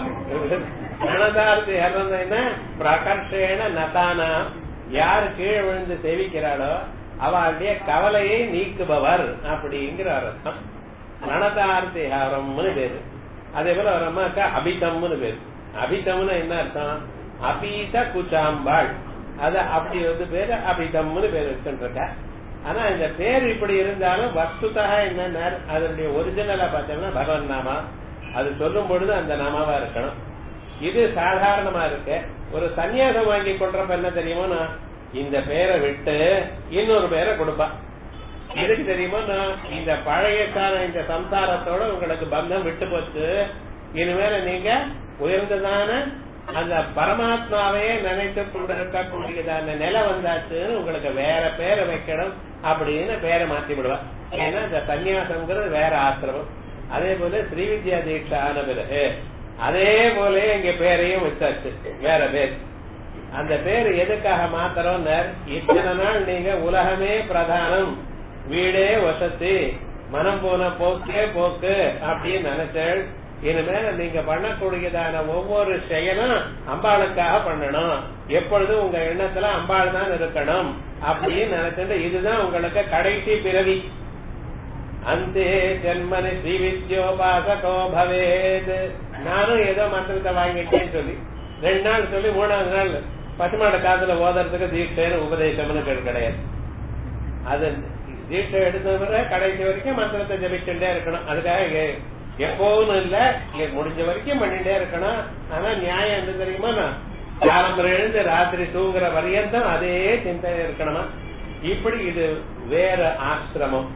பிரணதார்த்தி ஹரன் என்ன பிரகர்ஷேன நதானா யார் கீழே விழுந்து சேவிக்கிறாளோ அவளுடைய கவலையை நீக்குபவர் அப்படிங்கிற அர்த்தம் பிரணதார்த்தி ஹரம்னு பேரு அதே போல ஒரு அம்மாக்கா அபிதம்னு பேரு அபிதம்னு என்ன அர்த்தம் அபீத குச்சாம்பாள் அது அப்படி வந்து பேரு அபிதம்னு பேர் வச்சுருக்க ஆனா இந்த பேர் இப்படி இருந்தாலும் வஸ்துதா என்ன அதனுடைய ஒரிஜினலா பார்த்தோம்னா பகவன் நாமா அது சொல்லும் பொழுது அந்த நாமாவா இருக்கணும் இது சாதாரணமா இருக்கு ஒரு சன்னியாசம் வாங்கி கொள்றப்ப என்ன தெரியுமோனா இந்த பேரை விட்டு இன்னொரு பேரை கொடுப்பா எதுக்கு தெரியுமா நான் இந்த பழைய கால இந்த சம்சாரத்தோட உங்களுக்கு பந்தம் விட்டு போச்சு இனிமேல நீங்க உயர்ந்ததான அந்த பரமாத்மாவையே நினைத்து கொண்டிருக்கக்கூடியதான நிலை வந்தாச்சுன்னு உங்களுக்கு வேற பேரை வைக்கணும் அப்படின்னு பேரை மாத்தி விடுவா ஏன்னா இந்த சன்னியாசம்ங்கிறது வேற ஆசிரமம் அதே போல ஸ்ரீவித்யா தீட்சா ஆன பிறகு அதே போல இங்க பேரையும் வச்சாச்சு வேற பேர் அந்த பேர் எதுக்காக மாத்திரம் இத்தனை நாள் நீங்க உலகமே பிரதானம் வீடே வசதி மனம் போன போக்கே போக்கு அப்படின்னு நினைச்சேள் இனிமேல நீங்க பண்ணக்கூடியதான ஒவ்வொரு செயலும் அம்பாளுக்காக பண்ணணும் எப்பொழுதும் உங்க எண்ணத்துல அம்பாள் தான் இருக்கணும் அப்படின்னு நினைச்சிட்டு இதுதான் உங்களுக்கு கடைசி பிறவி அந்தே ஜென்மனி ஸ்ரீ வித்யோபாசகோ பவேத் நானும் ஏதோ மந்திரத்தை வாங்கிட்டேன்னு சொல்லி ரெண்டு நாள் சொல்லி மூணாவது நாள் பசுமாட காதுல ஓதுறதுக்கு தீட்சைன்னு உபதேசம்னு பேர் கிடையாது அது தீட்சை எடுத்தவரை கடைசி வரைக்கும் மந்திரத்தை ஜபிச்சுட்டே இருக்கணும் அதுக்காக எ- எப்பவும் இல்ல இங்க முடிஞ்ச வரைக்கும் பண்ணிட்டே இருக்கணும் ஆனா நியாயம் என்ன தெரியுமா நான் காலம்பரம் எழுந்து ராத்திரி தூங்குற வரையந்தம் அதே சிந்தனை இருக்கணுமா இப்படி இது வேற ஆசிரமம்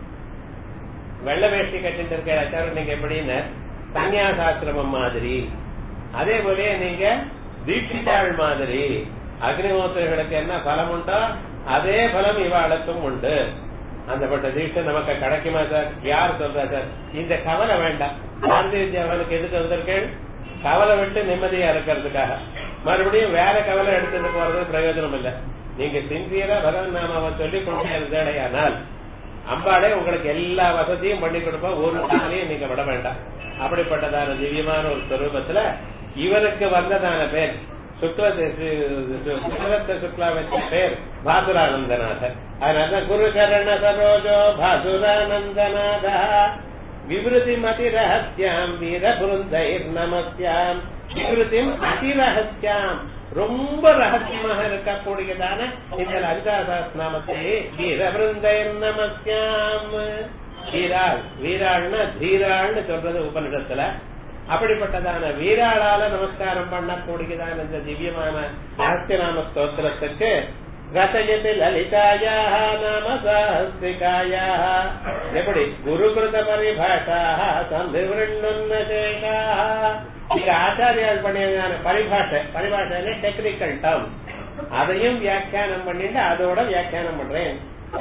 வெள்ள வேஷ்டி கட்டிட்டு இருக்க ஆச்சாரம் நீங்க எப்படின்னு சன்னியாசாசிரமம் மாதிரி அதே போல நீங்க தீட்சிதாள் மாதிரி அக்னிஹோத்திரிகளுக்கு என்ன பலம் உண்டோ அதே பலம் இவாளுக்கும் உண்டு அந்த பட்ட தீட்சை நமக்கு கிடைக்குமா சார் யார் சொல்றா சார் இந்த கவலை வேண்டாம் பாரதிய வித்யாவனுக்கு எதுக்கு வந்திருக்கேன் கவலை விட்டு நிம்மதியா இருக்கிறதுக்காக மறுபடியும் வேற கவலை எடுத்துட்டு போறது பிரயோஜனம் இல்ல நீங்க சின்சியரா பகவன் நாமாவை சொல்லி கொண்டு இருந்தேடையானால் அம்பாளே உங்களுக்கு எல்லா வசதியும் பண்ணி கொடுப்பா ஒரு நாளையும் நீங்க விட வேண்டாம் அப்படிப்பட்டதான திவ்யமான ஒரு ஸ்வரூபத்துல இவருக்கு வந்ததான பேர் சுக்லத்த சுக்லா வச்ச பேர் பாசுரானந்தநாதர் அதனாலதான் குரு சரண சரோஜோ பாசுரானந்தநாத விவருதி மதி ரகசியாம் வீர புருந்தைர் நமஸ்யாம் விவருதிம் அதி ரகசியாம் ரொம்ப ரகசியமாக இருக்கக்கூடியதான இந்த லலிதாதாஸ் நாமத்தை வீரபிருந்தைர் நமஸ்யாம் வீராள் வீராள்னா தீராள்னு சொல்றது உபனிடத்துல அப்படிப்பட்டதான வீராளால நமஸ்காரம் பண்ணக்கூடியதான இந்த திவ்யமான ரகசியநாம ஸ்தோத்திரத்துக்கு ரசயத்து லலிதாயா நாம சாஸ்திகாயா எப்படி குருகிருத பரிபாஷா சந்திருண்ணேகா இங்க ஆச்சாரியால் பண்ணியதான பரிபாஷை பரிபாஷை டெக்னிக்கல் டேர்ம் அதையும் வியாக்கியானம் பண்ணிட்டு அதோட வியாக்கியானம் பண்றேன்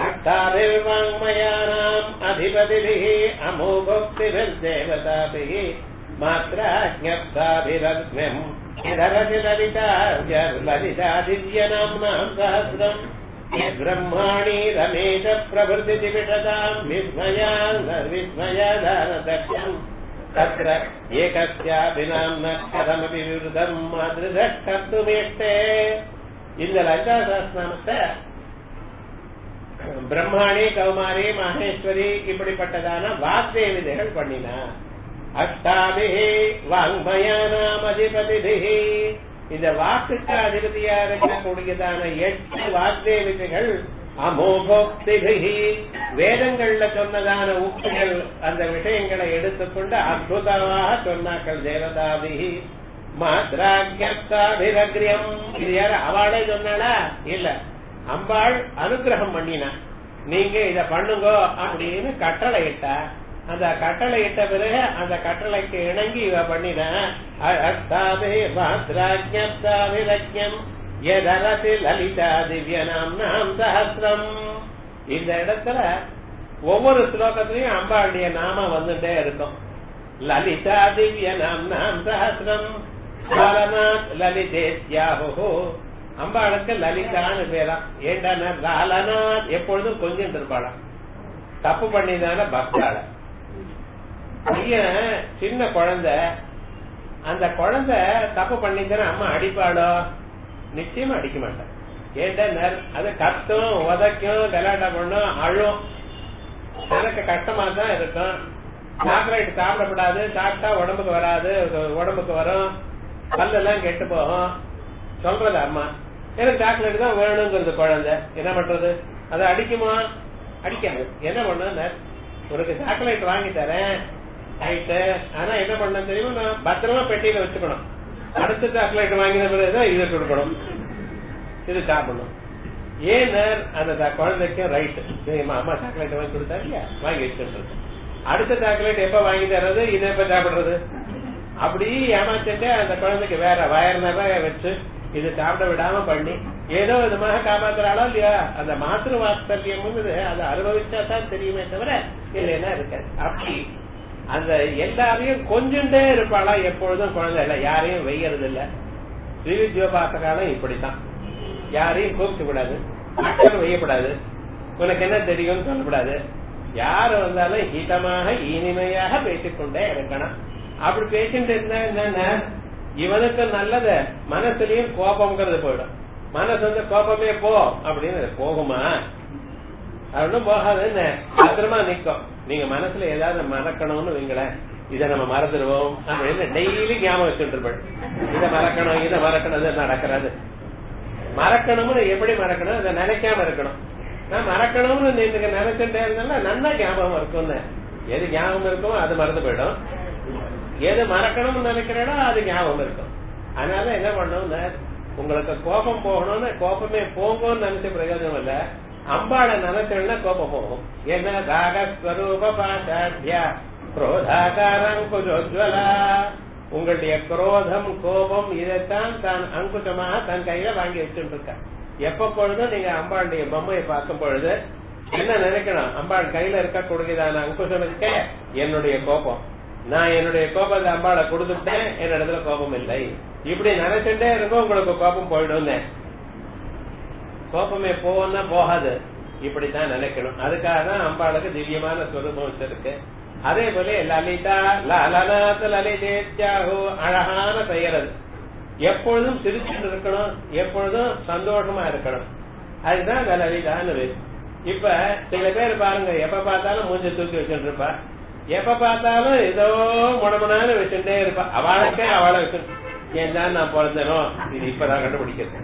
அட்டாபிர்வாங்மயானாம் அதிபதிபிः அமோபக்திபிர்தேவதாபிः மாத்ரா ஜப்தாபிரத்னம் இதரதி லலிதா லலிதா திவ்யநாம்னாம் சஹஸ்ரம் ब्रह्माणि रमेश प्रभृति विशदाम् विस्मया विस्मयादानदक्षम् तत्र एकस्यापि नाम्न कथमपि विवृतम् मातृदः कर्तुमेष्टे இந்த லலிதா சஹஸ்ரநாமத்தை பிரம்மாணி கௌமாரி மகேஸ்வரி இப்படிப்பட்டதான வாக்தேவிதைகள் பண்ணினா அஷ்டாபிஹி வாங்மயானாம் அதிபதிபிஹி இந்த வாக்குக்கு அதிபதியா இருக்கக்கூடியதான எட்டு வாக்தேவிதைகள் அமோகோக்திபிஹி வேதங்கள்ல சொன்னதான உக்திகள் அந்த விஷயங்களை எடுத்துக்கொண்டு அற்புதமாக சொன்னாக்கள் தேவதாபிஹி மாத்ராஜ்யத்தாபிரக்ரியம் இது யாரு அவளே சொன்னாளா இல்ல அம்பாள் அனுகிரகம் பண்ணினா நீங்க இத பண்ணுங்க அப்படின்னு கட்டளை இட்டா அந்த கட்டளை இட்ட பிறகு அந்த கட்டளைக்கு இணங்கி இவ பண்ணின அஷ்டாபே மாத்ராஜ்யத்தாபிரக்யம் எதரசி லலிதா திவ்யநாம் நாம் சஹசிரம் இந்த இடத்துல ஒவ்வொரு ஸ்லோகத்திலையும் அம்பாளுடைய நாமம் வந்துட்டே இருக்கும் லலிதா திவ்ய நாம் நாம் சஹசிரம் லாலநாத் லலிதேத்யாஹோ அம்பாளுக்கு லலிதான்னு பேரா ஏண்டா லாலநாத் எப்பொழுதும் கொஞ்சம் இருப்பாளாம் தப்பு பண்ணிதான பக்தாள பையன் சின்ன குழந்தை அந்த குழந்தை தப்பு பண்ணிதானே அம்மா அடிப்பாளோ நிச்சயமா அடிக்க மாட்டேன் ஏண்டா அது கத்தும் உதைக்கும் கலாட்டா பண்ணும் அழும் எனக்கு கஷ்டமா தான் இருக்கும் சாக்லேட் சாப்பிடக்கூடாது சாப்பிட்டா உடம்புக்கு வராது உடம்புக்கு வரும் பல்லெல்லாம் கெட்டு போகும் சொல்றது அம்மா எனக்கு சாக்லேட் தான் வேணுங்கிறது குழந்தை என்ன பண்றது அதை அடிக்குமா அடிக்காது என்ன பண்ண உனக்கு சாக்லேட் வாங்கி தரேன் ரைட்டு ஆனா என்ன பண்ண தெரியுமா நான் பத்திரமா பெட்டியில வச்சுக்கணும் அடுத்த சாக்லேட் வாங்கின பிறகுதான் இதை கொடுக்கணும் இது சாப்பிடணும் ஏன் அந்த குழந்தைக்கும் ரைட்டு அம்மா சாக்லேட் வாங்கி கொடுத்தா இல்லையா வாங்கி வச்சுட்டு அடுத்த சாக்லேட் எப்ப வாங்கி தர்றது இதை எப்ப சாப்பிடுறது அப்படி ஏமாத்திட்டு அந்த குழந்தைக்கு வேற வயர் நிறைய வச்சு இது சாப்பிட விடாம பண்ணி ஏதோ விதமாக காப்பாத்துறாளோ இல்லையா அந்த மாத்திரு வாத்சல்யம் அதை அனுபவிச்சா தான் தெரியுமே தவிர இல்லைன்னா இருக்காது அப்படி அந்த எல்லாரையும் கொஞ்சண்டே இருப்பாளா எப்பொழுதும் குழந்தை இல்ல யாரையும் வெய்யறது இல்ல ஸ்ரீவித்யோபாசகாலம் இப்படித்தான் யாரையும் கூப்பிட்டு கூடாது மக்கள் வெய்யப்படாது உனக்கு என்ன தெரியும்னு சொல்லக்கூடாது யார் வந்தாலும் ஹிதமாக இனிமையாக பேசிக்கொண்டே இருக்கணும் அப்படி பேசிட்டு இருந்தா என்னன்னா இவனுக்கு நல்லது மனசுலயும் கோபம்ங்கிறது போயிடும் மனசு வந்து கோபமே போ அப்படின்னு போகுமா ஒன்றும் போகாதுன்னு பத்திரமா நிக்கும் நீங்க மனசுல ஏதாவது மறக்கணும்னு வைங்களேன் இதை நம்ம மறந்துடுவோம் அப்படின்னு டெய்லி ஞாபகம் வச்சுட்டு இருப்பேன் இதை மறக்கணும் இதை மறக்கணும் இது நடக்கிறது மறக்கணும்னு எப்படி மறக்கணும் அதை நினைக்காம இருக்கணும் நான் மறக்கணும்னு நீங்க நினைச்சுட்டே இருந்தாலும் நல்லா ஞாபகம் இருக்கும்னு எது ஞாபகம் இருக்குமோ அது மறந்து போயிடும் எது மறக்கணும்னு நினைக்கிறேனோ அது ஞாபகம் இருக்கும் அதனால என்ன பண்ணணும்னு உங்களுக்கு கோபம் போகணும்னு கோபமே போகும்னு நினைச்ச பிரயோஜனம் இல்ல அம்பாளை நினைச்சோம்னா கோபம் போகும் என்ன ராகஸ்வரூப பாஷாட்யா குரோதாகாரம் குஜோஜ்வலா உங்களுடைய குரோதம் கோபம் இதைத்தான் தான் அங்குசமாக தன் கையில வாங்கி வச்சுட்டு இருக்க எப்ப பொழுதும் நீங்க அம்பாளுடைய பொம்மையை பார்க்கும் பொழுது என்ன நினைக்கணும் அம்பாள் கையில இருக்கக்கூடியதான அங்குசம் இருக்க என்னுடைய கோபம் நான் என்னுடைய கோபத்தை அம்பாளை கொடுத்துட்டேன் என்னிடத்துல கோபம் இல்லை இப்படி நினைச்சுட்டே இருக்கும் உங்களுக்கு கோபம் போயிடும் கோபமே போவோம்னா போகாது இப்படித்தான் நினைக்கணும் அதுக்காக தான் அம்பாளுக்கு திவ்யமான ஸ்வரூபம் வச்சிருக்கு அதே போல லலிதா லலநாத லலிதேத்யாஹோ அழகான பெயர் அது எப்பொழுதும் சிரிச்சுட்டு இருக்கணும் எப்பொழுதும் சந்தோஷமா இருக்கணும் அதுதான் அந்த லலிதான்னு பேர் இப்ப சில பேர் பாருங்க எப்ப பார்த்தாலும் மூஞ்ச தூக்கி வச்சுட்டு இருப்பா எப்ப பார்த்தாலும் ஏதோ முடமுனான்னு வச்சுட்டே இருப்பா அவளுக்கே அவளை வச்சு ஏன் தான் நான் பிறந்தனோ இது இப்பதான் கண்டுபிடிக்கிறது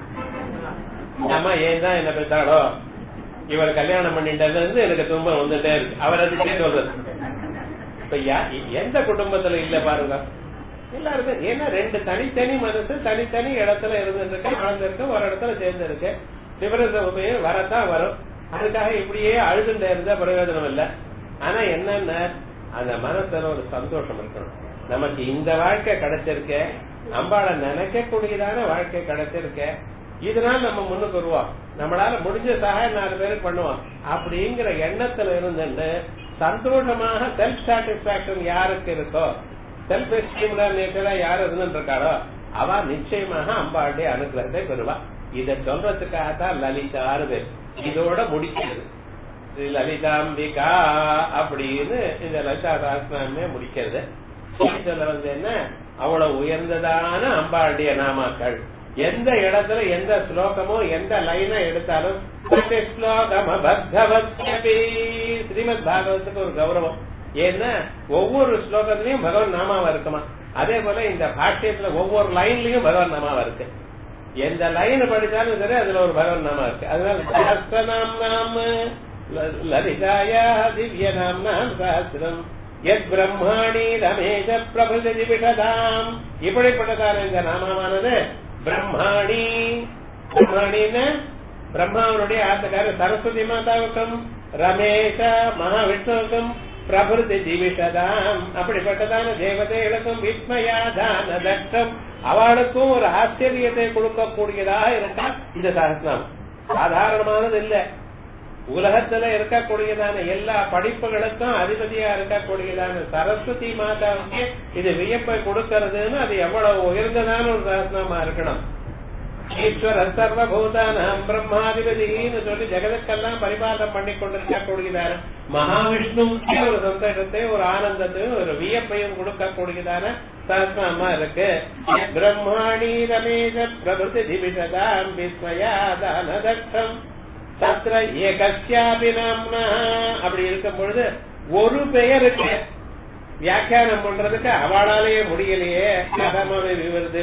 அம்மா ஏன் தான் என்ன பெற்றாளோ இவர் கல்யாணம் பண்ணிட்டதுல இருந்து எனக்கு துன்பம் வந்துட்டே இருக்கு அவர் அதுக்கே சொல்றது இப்ப யா- எந்த குடும்பத்துல இல்ல பாருங்க எல்லாருக்கும் ஏன்னா ரெண்டு தனித்தனி மனசு தனித்தனி இடத்துல இருந்துருக்கு வளர்ந்துருக்கு ஒரு இடத்துல சேர்ந்திருக்கு டிஃபரன்ஸ் உண்மையும் வரத்தான் வரும் அதுக்காக இப்படியே அழுதுண்டே இருந்தா பிரயோஜனம் இல்ல ஆனா என்னன்னா அந்த மனசுல ஒரு சந்தோஷம் இருக்கணும் நமக்கு இந்த வாழ்க்கை கிடைச்சிருக்க அம்பாளை நினைக்கக்கூடியதான வாழ்க்கை கிடைச்சிருக்க இதனால நம்ம முன்னுக்கு வருவோம் நம்மளால முடிஞ்ச சகாயம் நாலு பேருக்கு பண்ணுவோம் அப்படிங்கிற எண்ணத்துல இருந்துட்டு சந்தோஷமாக செல்ஃப் சாட்டிஸ்பாக்சன் யாருக்கு இருக்கோ செல்ஃப் எஸ்டீம்ல நேச்சரா யார் இருந்துட்டு இருக்காரோ அவ நிச்சயமாக அம்பாளுடைய அனுகிரகத்தை பெறுவா இத சொல்றதுக்காகத்தான் லலிதான்னு பேர் இதோட முடிக்கிறது ஸ்ரீ லலிதாம்பிகா அப்படின்னு இந்த லலிதா சாஸ்திரமே முடிக்கிறது சொல்ல வந்து என்ன அவ்வளவு உயர்ந்ததான அம்பாளுடைய நாமாக்கள் எந்த இடத்துல எந்த ஸ்லோகமோ எந்த லைனை எடுத்தாலும் பிரதி ஸ்லோகம் அபத்தவத்யபி. ஸ்ரீமத் பாகவத்துக்கு ஒரு கௌரவம் ஏன்னா ஒவ்வொரு ஸ்லோகத்திலையும் பகவான் நாமாவா இருக்குமா அதே போல இந்த பாஷ்யத்துல ஒவ்வொரு லைன்லயும் பகவான் நாமாவா இருக்கு எந்த லைன் படிச்சாலும் சரி அதுல ஒரு பகவான் நாமா இருக்கு அதனால சஹஸ்ரநாம் நாம ல- லலிதாயா திவ்ய நாம் நாம் சஹஸ்ரம் எத் பிரம்மாணி ரமேஷ பிரபுதி விஷதாம் இப்படிப்பட்டதான இந்த நாமமானது பிரம்மாணி பிரம்மாணின்னு பிரம்மாவனுடைய ஆத்தக்காரர் சரஸ்வதி மாதாவுக்கும் ரமேஷ மகாவிஷ்ணுவுக்கும் பிரபுதி ஜீவிஷதாம் அப்படிப்பட்டதான தேவதைகளுக்கும் விஸ்மயாதான தட்டம் அவளுக்கும் ஒரு ஆச்சரியத்தை கொடுக்கக்கூடியதாக இருக்கா இந்த சகஸ்நாமம் சாதாரணமானது இல்ல உலகத்துல இருக்கக்கூடியதான எல்லா படிப்புகளுக்கும் அதிபதியா இருக்கக்கூடியதான சரஸ்வதி மாதாவுக்கு இது வியப்பை கொடுக்கறதுன்னு அது எவ்வளவு உயர்ந்ததான ஒரு சகஸ்நாமா இருக்கணும் ஈஸ்வர சர்வபூதானாம் பிரம்மாதிபதினு சொல்லி ஜெகதுக்கெல்லாம் பரிபாலனம் பண்ணி கொண்டிருக்கக்கூடியதான மகாவிஷ்ணுவுக்கே ஒரு சந்தோஷத்தை ஒரு ஆனந்தத்தையும் ஒரு வியப்பையும் கொடுக்கக்கூடியதான சஹஸ்ரநாமா இருக்கு பிரம்மாணி ரமேஷ பிரபுதி திவிஷதாம் விஸ்மயாதான தட்டம் தத்ர ஏகஸ்யாபி நாம்னா அப்படி இருக்கும் பொழுது ஒரு பெயருக்கு வியாக்கியானம் பண்றதுக்கு அவளாலேயே முடியலையே கதமவை விவருது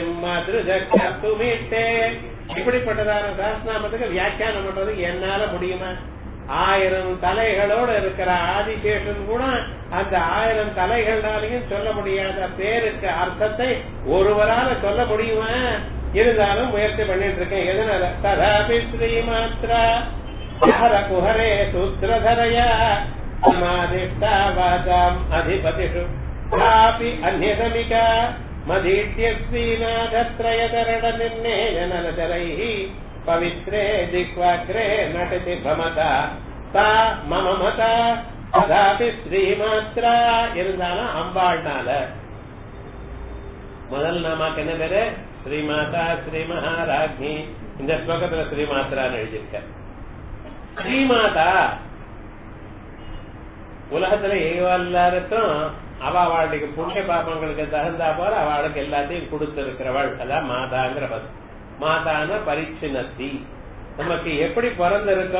மாதிருமே இப்படிப்பட்டதான சாஸ்திரநாமத்துக்கு வியாக்கியானம் பண்றதுக்கு என்னால முடியுமா ஆயிரம் தலைகளோட இருக்கிற ஆதிசேஷன் கூட அந்த ஆயிரம் தலைகளாலையும் சொல்ல முடியாத பேருக்கு அர்த்தத்தை ஒருவரால சொல்ல முடியுமா இருந்தாலும் முயற்சி பண்ணிட்டு இருக்கேன் எதனால ததாபி ஸ்ரீ மாத்ரா ஹர குஹரே சூத்திரதரயா சமாதிஷ்டாவாதாம் அதிபதிஷு காபி அந்நியசமிகா மதீட்யஸ்வீநாதத்ரயதரட நிர்ணேயனலஜரைः பவித்ரே திக்வாக்ரே நடதி பமதா சா மம மதா ததாபி ஸ்ரீமாத்ரா இருந்தாலும் அம்பாள்னால முதல் நாமாக்கு என்ன பேரு ஸ்ரீமாதா ஸ்ரீ மகாராஜி இந்த ஸ்லோகத்துல ஸ்ரீமாத்ரான்னு எழுதியிருக்க ஸ்ரீமாதா உலகத்துல எல்லாருக்கும் அவ அவளுடைய புண்ணிய பாபங்களுக்கு தகுந்தா போல அவளுக்கு எல்லாத்தையும் கொடுத்திருக்கிறவள் அதான் மாதாங்கிற பதம் மாதான பரிச்சினத்தி நமக்கு எப்படி பிறந்திருக்கோம்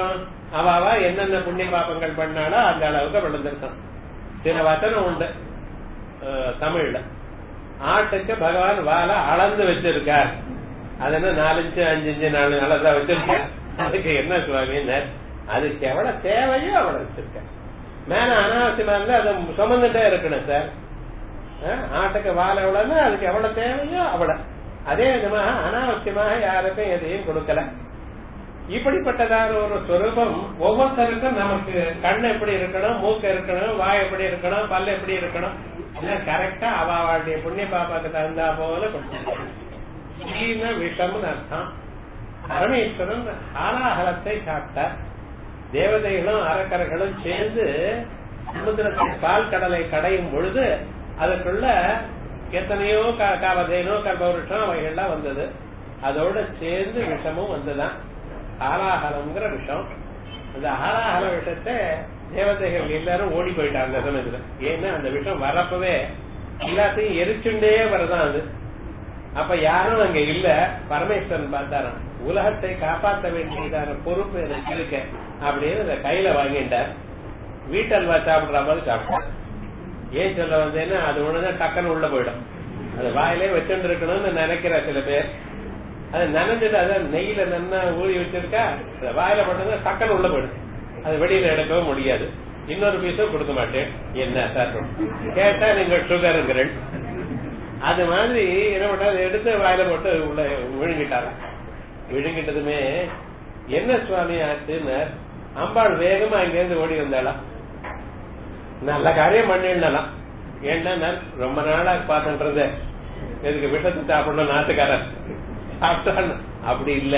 அவ என்னென்ன புண்ணிய பாபங்கள் பண்ணாலோ அந்த அளவுக்கு விழுந்திருக்கான் சில வசனம் உண்டு அஹ், தமிழ்ல ஆட்டுக்கு பகவான் வாழை அளந்து வச்சிருக்கார் அது என்ன நாலஞ்சு அஞ்சு அஞ்சு நாலு நாளதான் வச்சிருக்கார் அதுக்கு என்ன சுவாமினர் அதுக்கு எவ்வளவு தேவையோ அவ்வளவு வச்சிருக்கார் மேல அனாவசியமா இருந்தா அதை சுமந்துட்டே இருக்கணும் சார் அஹ், ஆட்டுக்கு வாழை எவ்வளவுன்னா அதுக்கு எவ்வளவு தேவையோ அவ்வளவு அதே விதமாக அனாவசியமாக யாருக்கும் எதையும் கொடுக்கல இப்படிப்பட்டதான ஒரு சொரூபம் ஒவ்வொருத்தருக்கும் நமக்கு கண் எப்படி இருக்கணும் மூக்கு இருக்கணும் வாய் எப்படி இருக்கணும் பல் எப்படி இருக்கணும் எல்லாம் கரெக்டா அவ அவளுடைய புண்ணிய பாப்பாக்கு தகுந்தா போல கொடுத்திருக்காங்க. சீன விஷம்னு அர்த்தம் பரமேஸ்வரன் ஆலாஹலத்தை சாப்பிட்டார் தேவதைகளும் அரக்கர்களும் சேர்ந்து சமுத்திரத்தின் பால் கடலை கடையும் பொழுது அதுக்குள்ள எத்தனையோ க- காவதேனோ கல்பவருஷம் அவைகள்லாம் வந்தது அதோட சேர்ந்து விஷமும் வந்துதான் ஆலாஹலம்ங்கிற விஷம் அந்த ஆலாஹல விஷத்தை தேவதைகள் எல்லாரும் ஓடி போயிட்டாங்க அந்த சமயத்துல ஏன்னா அந்த விஷம் வரப்பவே எல்லாத்தையும் எரிச்சுண்டே வரதான் அது அப்ப யாரும் அங்க இல்ல பரமேஸ்வரன் பார்த்தாராம் உலகத்தை காப்பாற்ற வேண்டியதான பொறுப்பு எனக்கு இருக்க அப்படின்னு அதை கையில வாங்கிட்டார் வீட்டல்வா சாப்பிடுற மாதிரி சாப்பிட்டார் ஏன் சொல்ல வந்தேன்னா அது ஒண்ணுதான் டக்குன்னு உள்ள போயிடும் அது வாயிலே வச்சுட்டு இருக்கணும்னு நினைக்கிற சில பேர் அது நனைஞ்சிட்டு அதான் நெய்யில நன்னா ஊறி வச்சிருக்கா அது வாயில போட்டது டக்குன்னு உள்ள போயிடும் அது வெளியில எடுக்கவும் முடியாது இன்னொரு பீஸும் கொடுக்க மாட்டேன் என்ன சார் கேட்டா நீங்க சுகருங்கிறேன் அது மாதிரி என்ன பண்ணா அதை எடுத்து வாயில போட்டு உள்ள விழுங்கிட்டாராம் விழுங்கிட்டதுமே என்ன சுவாமி ஆச்சுன்னு அம்பாள் வேகமா இருந்து ஓடி வந்தாளாம் நல்ல காரியம் பண்ணிடலாம் ஏன்னா நான் ரொம்ப நாளா பார்த்துன்றது எதுக்கு விஷத்தை சாப்பிடணும் நாட்டுக்காரன் சாப்பிட்டான் அப்படி இல்ல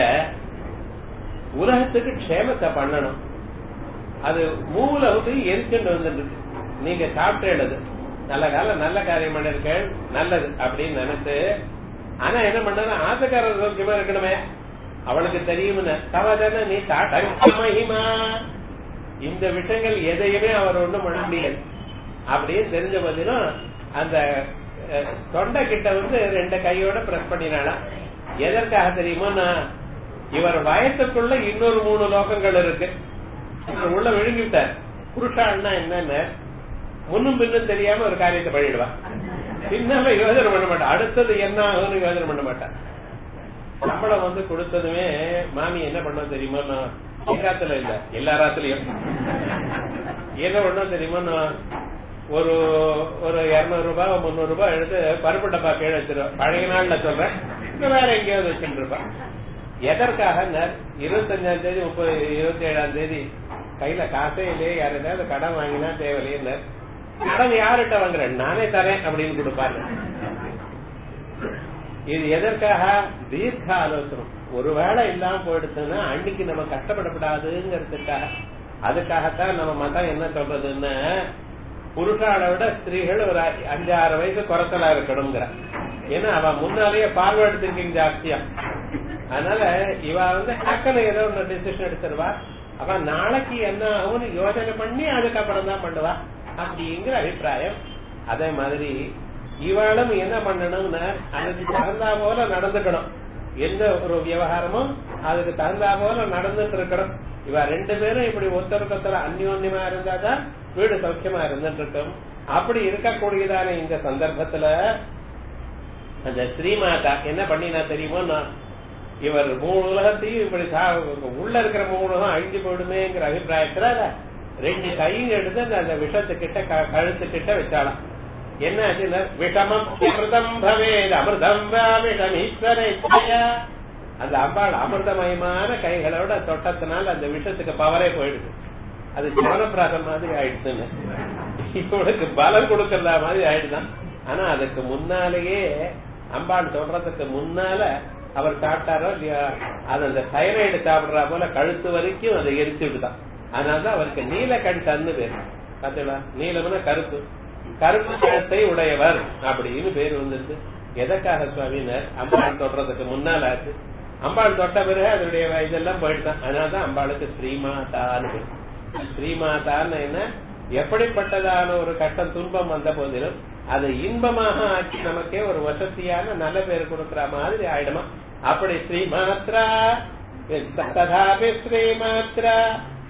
உலகத்துக்கு க்ஷேமத்தை பண்ணணும் அது மூல வந்து எரிச்சுட்டு வந்துட்டு நீங்க சாப்பிட்டேடுது நல்ல காலம் நல்ல காரியம் பண்ணிருக்கேன் நல்லது அப்படின்னு நினைச்சு ஆனா என்ன பண்ணா ஆசைக்காரர் சௌக்கியமா இருக்கணுமே அவளுக்கு தெரியும்னு தவதானே நீ தாட்ட மகிமா இந்த விஷயங்கள் எதையுமே அவர் ஒண்ணும் பண்ண முடியாது அப்படின்னு தெரிஞ்ச போதிலும் அந்த அஹ், தொண்டை கிட்ட வந்து ரெண்டு கையோட பிரஸ் பண்ணினாலாம் எதற்காக தெரியுமோன்னா இவர் வயசுக்குள்ள இன்னொரு மூணு லோகங்கள் இருக்கு இவர் உள்ள விழுங்கிட்டார் புருஷான்னா என்னன்னு முன்னும் பின்னும் தெரியாம ஒரு காரியத்தை பண்ணிடுவான் பின்னால யோசனை பண்ண மாட்டான் அடுத்தது என்ன ஆகும்னு யோசனை பண்ண மாட்டான் சம்பளம் வந்து கொடுத்ததுமே மாமி என்ன பண்ண தெரியுமா எங்காத்துல இல்ல எல்லா ராத்திலையும் என்ன பண்ண தெரியுமா ஒரு ஒரு இருநூறு ரூபாய் முந்நூறு ரூபாய் எடுத்து பருப்பு டப்பா கீழே வச்சிருவேன் பழைய நாள்ல சொல்றேன் இப்ப வேற எங்கேயாவது வச்சுட்டு இருப்பான் எதற்காக இருபத்தஞ்சாம் தேதி முப்பது இருபத்தி ஏழாம் தேதி கையில காசே இல்லையே யார் ஏதாவது கடன் வாங்கினா தேவையில்லையே கடன் யார்கிட்ட வாங்குறேன் நானே தரேன் அப்படின்னு கொடுப்பாரு இது எதற்காக தீர்க்க ஆலோசனம் ஒருவேளை இல்லாம போயிடுச்சுன்னா அன்னைக்கு நம்ம கஷ்டப்படக்கூடாதுங்கிறதுக்காக அதுக்காகத்தான் நம்ம மதம் என்ன சொல்றதுன்னா புருஷாலை விட ஸ்திரீகள் ஒரு அஞ்சு ஆறு வயசு குறைச்சலா இருக்கணுங்கிற ஏன்னா அவ முன்னாலேயே ஃபார்வர்டு திங்கிங் ஜாஸ்தியா அதனால இவ வந்து டக்குன்னு ஏதோ ஒன்று டிசிஷன் எடுத்துருவா அவ நாளைக்கு என்ன ஆகும்னு யோசனை பண்ணி அதுக்கப்புறம் தான் பண்ணுவா அப்படிங்கிற அபிப்பிராயம் அதே மாதிரி இவாளும் என்ன பண்ணணும்னா அதுக்கு தகுந்தா போல நடந்துக்கணும் எந்த ஒரு விவகாரமும் அதுக்கு தகுந்தா போல நடந்துட்டு இருக்கணும் இவ ரெண்டு பேரும் இப்படி ஒருத்தருக்கு ஒருத்தர் அந்யோன்யமா இருந்தாதான் வீடு சௌக்கியமா இருந்துட்டு இருக்கும் அப்படி இருக்கக்கூடியதான இந்த சந்தர்ப்பத்துல அந்த ஸ்ரீமாதா என்ன பண்ணினா தெரியுமோ நான் இவர் மூணு உலகத்தையும் இப்படி சா- உள்ள இருக்கிற மூணு உலகம் அழிஞ்சு போயிடுமேங்கிற அபிப்பிராயத்துல ரெண்டு கையும் எடுத்து அந்த- அந்த விஷத்துக்கிட்ட க- கழுத்துக்கிட்ட வச்சாலாம் என்ன ஆச்சுன்னா விஷமம் அமிர்தம் பவேத் அமிர்தம் வா விஷம் ஈஸ்வரேச்சையா அந்த அம்பாள் அமிர்தமயமான கைகளோட தொட்டத்தினால் அந்த விஷத்துக்கு பவரே போயிடுது அது சிவனப்பிராசம் மாதிரி ஆயிடுச்சுன்னு இவனுக்கு பலம் கொடுக்கறதா மாதிரி ஆயிடுதான் ஆனா அதுக்கு முன்னாலேயே அம்பாள் சொல்றதுக்கு முன்னால அவர் சாப்பிட்டாரோ இல்லையா அது அந்த தைராய்டு சாப்பிடுறா போல கழுத்து வரைக்கும் அதை எரிச்சு விடுதான் அதனாலதான் அவருக்கு நீலகண் தன்னு பேர் பாத்தீங்களா நீலம்னா கருப்பு கருப்பு கழுத்தை உடையவர் அப்படின்னு பேர் வந்துருது எதற்காக சுவாமினர் அம்பாள் தொடுறதுக்கு முன்னால ஆச்சு அம்பாள் தொட்ட பிறகு அதனுடைய இதெல்லாம் போயிட்டுதான் அதனாலதான் அம்பாளுக்கு ஸ்ரீமாதான்னு பேர் ஸ்ரீமாதான்னு என்ன எப்படிப்பட்டதான ஒரு கஷ்டம் துன்பம் வந்த போதிலும் அதை இன்பமாக ஆக்கி நமக்கே ஒரு வசதியான நல்ல பேர் கொடுக்கிற மாதிரி ஆயிடுமா அப்படி ஸ்ரீமாத்ரா ததாபி ஸ்ரீமாத்ரா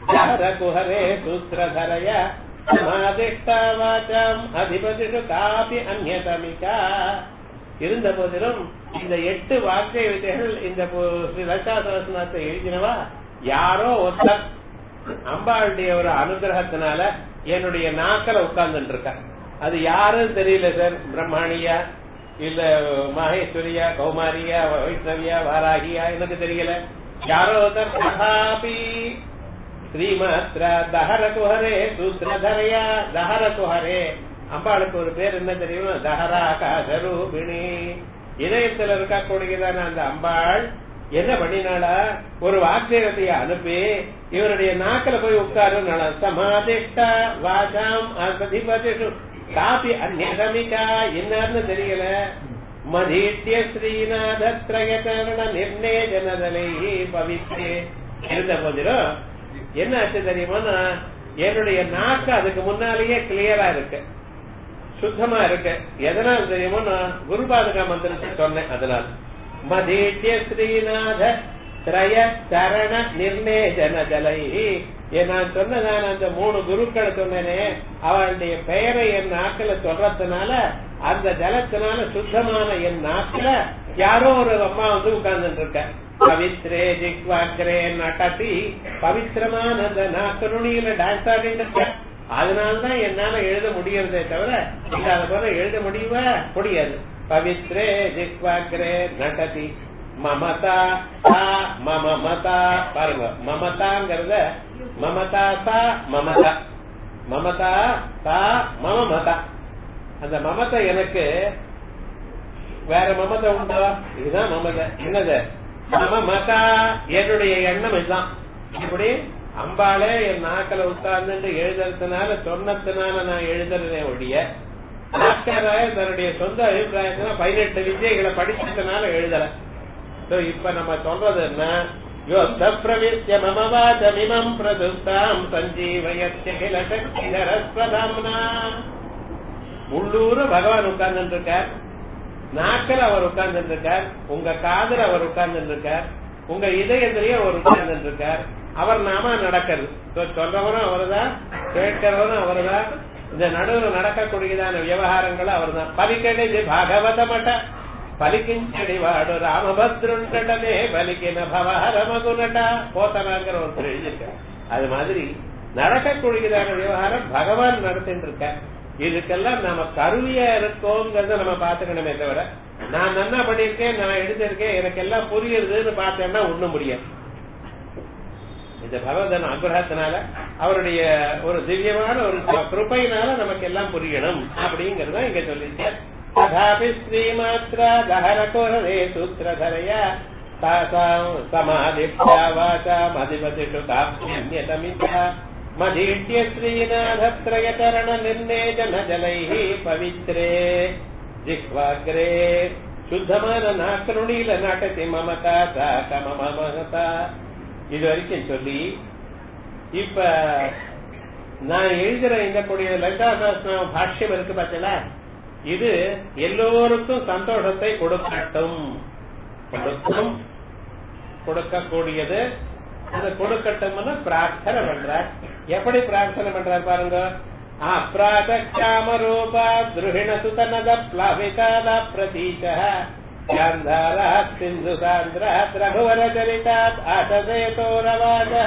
குஹரே சூத்திரதரய சமாதிஷ்டா வாச்சாம் அதிபதிஷு காபி அந்நதமிகா இருந்த போதிலும் இந்த எட்டு வாக்கிய விதைகள் இந்த பு- ஸ்ரீ லலிதா சகஸ்ரநாமத்தை எழுதினவா யாரோ ஒருத்தர் அம்பாளுடைய ஒரு அனுகிரகத்தினால என்னுடைய நாக்கல உட்கார்ந்துட்டு இருக்கா அது யாருன்னு தெரியல சார் பிரம்மாணியா இல்ல மகேஸ்வரியா கௌமாரியா வைஷ்ணவியா வாராகியா எனக்கு தெரியல யாரோ ஒருத்தர் தகாபி ஸ்ரீமாத்ரா தஹர குஹரே சூத்ரதரையா தஹர குஹரே அம்பாளுக்கு ஒரு பேர் என்ன தெரியுமா தஹரா காசரூபிணி இதயத்துல இருக்கக்கூடியதான அந்த அம்பாள் என்ன பண்ணினாளா ஒரு வாக்கியத்தைய அனுப்பி இவருடைய நாக்கில போய் உட்காருனால சமாதிஷ்டா வாசாம் அதிபதிஷு காபி அந்நகமிகா என்னன்னு தெரியல மதீட்ய ஸ்ரீநாத திரயகரண நிர்ணய ஜனதலை பவித்ரே இருந்த போதிலும் என்ன ஆச்சு தெரியுமா என்னுடைய நாக்கு அதுக்கு முன்னாலேயே கிளியரா இருக்கு சுத்தமா இருக்கு எதனால தெரியுமோ நான் குருபாதகா மந்திரத்தை சொன்னேன் அதனால் மதீட்ய ஸ்ரீநாத திரய சரண நிர்ணேஜன ஜலை நான் சொன்னதான அந்த மூணு குருக்களை சொன்னேனே அவளுடைய பெயரை என் நாக்கில சொல்றதுனால அந்த ஜலத்தினால சுத்தமான என் நாக்கில யாரோ ஒரு அம்மா வந்து உட்கார்ந்துட்டு இருக்க பவித்ரே ஜிக்வாக்ரே நட்டதி பவித்திரமான அந்த நாக்கு நுனியில டான்ஸ் ஆடிட்டு இருக்க அதனாலதான் என்னால எழுத முடியறதே தவிர இல்லாத போல எழுத முடியுமா முடியாது பவித்ரே ஜிக்வாக்ரே நட்டதி மமதா சா மம மதா பாருங்க மமதாங்கிறத மமதா சா மமதா மமதா சா மம மதா அந்த மமதை எனக்கு வேற மமதை உண்டா இதுதான் மமதை என்னது மம மதா என்னுடைய எண்ணம் இதுதான் இப்படி அம்பாளே என் நாக்கில உட்கார்ந்து எழுதுறதுனால சொன்னதுனால நான் எழுதுறதே ஒழிய நாக்கராய தன்னுடைய சொந்த அபிப்பிராயத்தினா பதினெட்டு விஜயங்களை படிச்சதுனால எழுதல So, இப்ப நம்ம சொல்றது என்ன யோத்த பிரவித்ய மம வாசமிமம் பிரதுப்தாம் சஞ்சீவயத்ய கில சக்தி நரஸ்வதாம்னா உள்ளூர பகவான் உட்கார்ந்து இருக்கார் நாக்கில் அவர் உட்கார்ந்து இருக்கார் உங்க காதல அவர் உட்கார்ந்து இருக்கார் உங்க இதயத்திலேயே அவர் உட்கார்ந்து இருக்கார் அவர் நாம நடக்கிறது So, சொல்றவரும் அவர்தான் கேட்கிறவரும் அவர்தான் இந்த நடுவில் நடக்கக்கூடியதான விவகாரங்கள் அவர்தான் பலிக்கடைது பாகவத மட்ட பலிக்கிஞ்சடி வாடு ராமபத்ருண்டமே பலிக்கின பவஹரமகுனட போத்தனாங்கிற ஒருத்தர் எழுதியிருக்கார் அது மாதிரி நடக்கக்கூடியதான விவகாரம் பகவான் நடத்திட்டு இருக்க இதுக்கெல்லாம் நம்ம கருவியா இருக்கோங்கிறத நம்ம பாத்துக்கணுமே தவிர நான் நன்னா பண்ணிருக்கேன் நான் எடுத்திருக்கேன் எனக்கு எல்லாம் புரியுதுன்னு பார்த்தேன்னா ஒண்ணும் முடியாது இந்த பகவதன் அனுகிரகத்தினால அவருடைய ஒரு திவ்யமான ஒரு கிருப்பையினால நமக்கு எல்லாம் புரியணும் அப்படிங்கறத இங்க சொல்லிருக்கார் ததாபி ஸ்ரீமாத்ரா தஹரகோரே சூத்திரதரையா தாசாம் சமாதித்யா வாசாம் அதிபதிஷு காப்யன்யதமித்யா மதீட்ய ஸ்ரீநாதத்ரயகரண நிர்ணேஜன ஜலைஹ பவித்ரே ஜிஹ்வாக்ரே சுத்தமான நாக்கனுடியில நாட்டத்தை மமதா சாக மமதா இது வரைக்கும் சொல்லி இப்ப நான் எழுதுற இந்த கூடிய லலிதா சாஸ்திரம் பாஷ்யம் இருக்கு பார்த்தீங்களா இது எல்லோருக்கும் சந்தோஷத்தை கொடுக்கட்டும் கொடுக்கும் கொடுக்கக்கூடியது அது கொடுக்கட்டும்னு பிரார்த்தனை பண்றார் எப்படி பிரார்த்தனை பண்றார் பாருங்க அப்ராகாம ரூபா திருஹிண சுதனத பிளவிகாத பிரதீச गान्धारात् सिन्धुसान्द्रात् रघुवरचरितात् आशसेतोरवाजः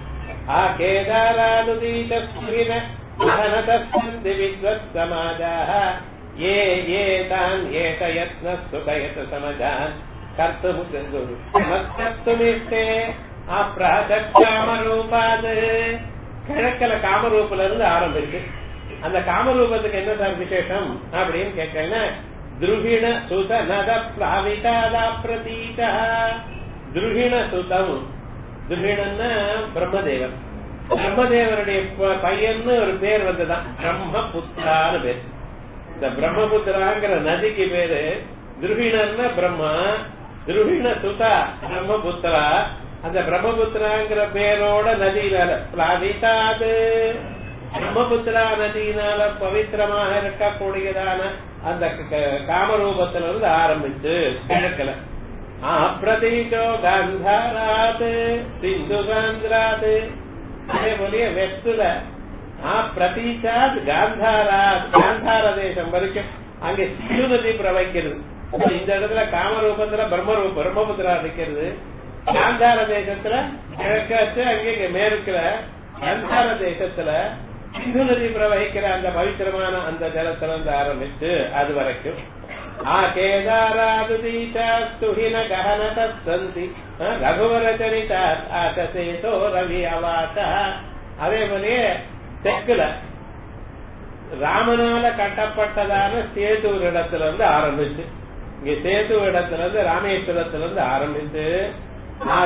आकेदारानुदीतस्मिन महनतस्सन्ति विद्वत्समाजाः ये ये तान् एतयत्नः सुखयत समजान् कर्तुम् कर्तुमिष्टे அப்பிராகாமரூபாது கிழக்கல காமரூபல இருந்து ஆரம்பிச்சு அந்த காமரூபத்துக்கு என்ன சார் விசேஷம் அப்படின்னு கேட்டேன்னா துருகிண சுத நத பிளாவிகாதா பிரதீக துருகிண சுதம் துருகிணன்னா பிரம்மதேவன் பிரம்மதேவனுடைய ப- பையன்னு ஒரு பேர் வந்துதான் பிரம்மபுத்திரான்னு பேர் இந்த பிரம்மபுத்திராங்கிற நதிக்கு பேரு துருகிணன்னா பிரம்மா துருகிண சுதா பிரம்மபுத்திரா அந்த பிரம்மபுத்திராங்கிற பேரோட நதியினால பிளாவிகாது பிரம்மபுத்திரா நதியினால பவித்திரமாக இருக்கக்கூடியதான அந்த க- காமரூபத்துல இருந்து ஆரம்பிச்சு கிழக்கல அப்பிரதீஜோ கந்தாராது சிந்து காந்திராது அதே போலயே வெஸ்ட்ல ஆ பிரதீச்சாத் காந்தாரா காந்தார தேசம் வரைக்கும் அங்க சிந்து நதி பிரவகிக்கிறது அப்ப இந்த இடத்துல காமரூபத்துல பிரம்மரூப பிரம்மபுத்திரா இருக்கிறது காந்தார தேசத்துல கிழக்காச்சு அங்கே மேற்குல காந்தார தேசத்துல சிந்து நதி பிரவகிக்கிற அந்த பவித்திரமான அந்த ஜலத்துல இருந்து ஆரம்பிச்சு அது வரைக்கும் ஆ கேதாராதுதீசாஸ்துஹின கஹனத சந்தி ரகுவர சரிதா ஆசசேதோ ரவி அவாச அதே போலயே தெற்குல ராமனால கட்டப்பட்டதான சேது இடத்துல இருந்து ஆரம்பிச்சு இங்க சேது இடத்துல இருந்து ராமேஸ்வரத்துல இருந்து ஆரம்பிச்சு ஆ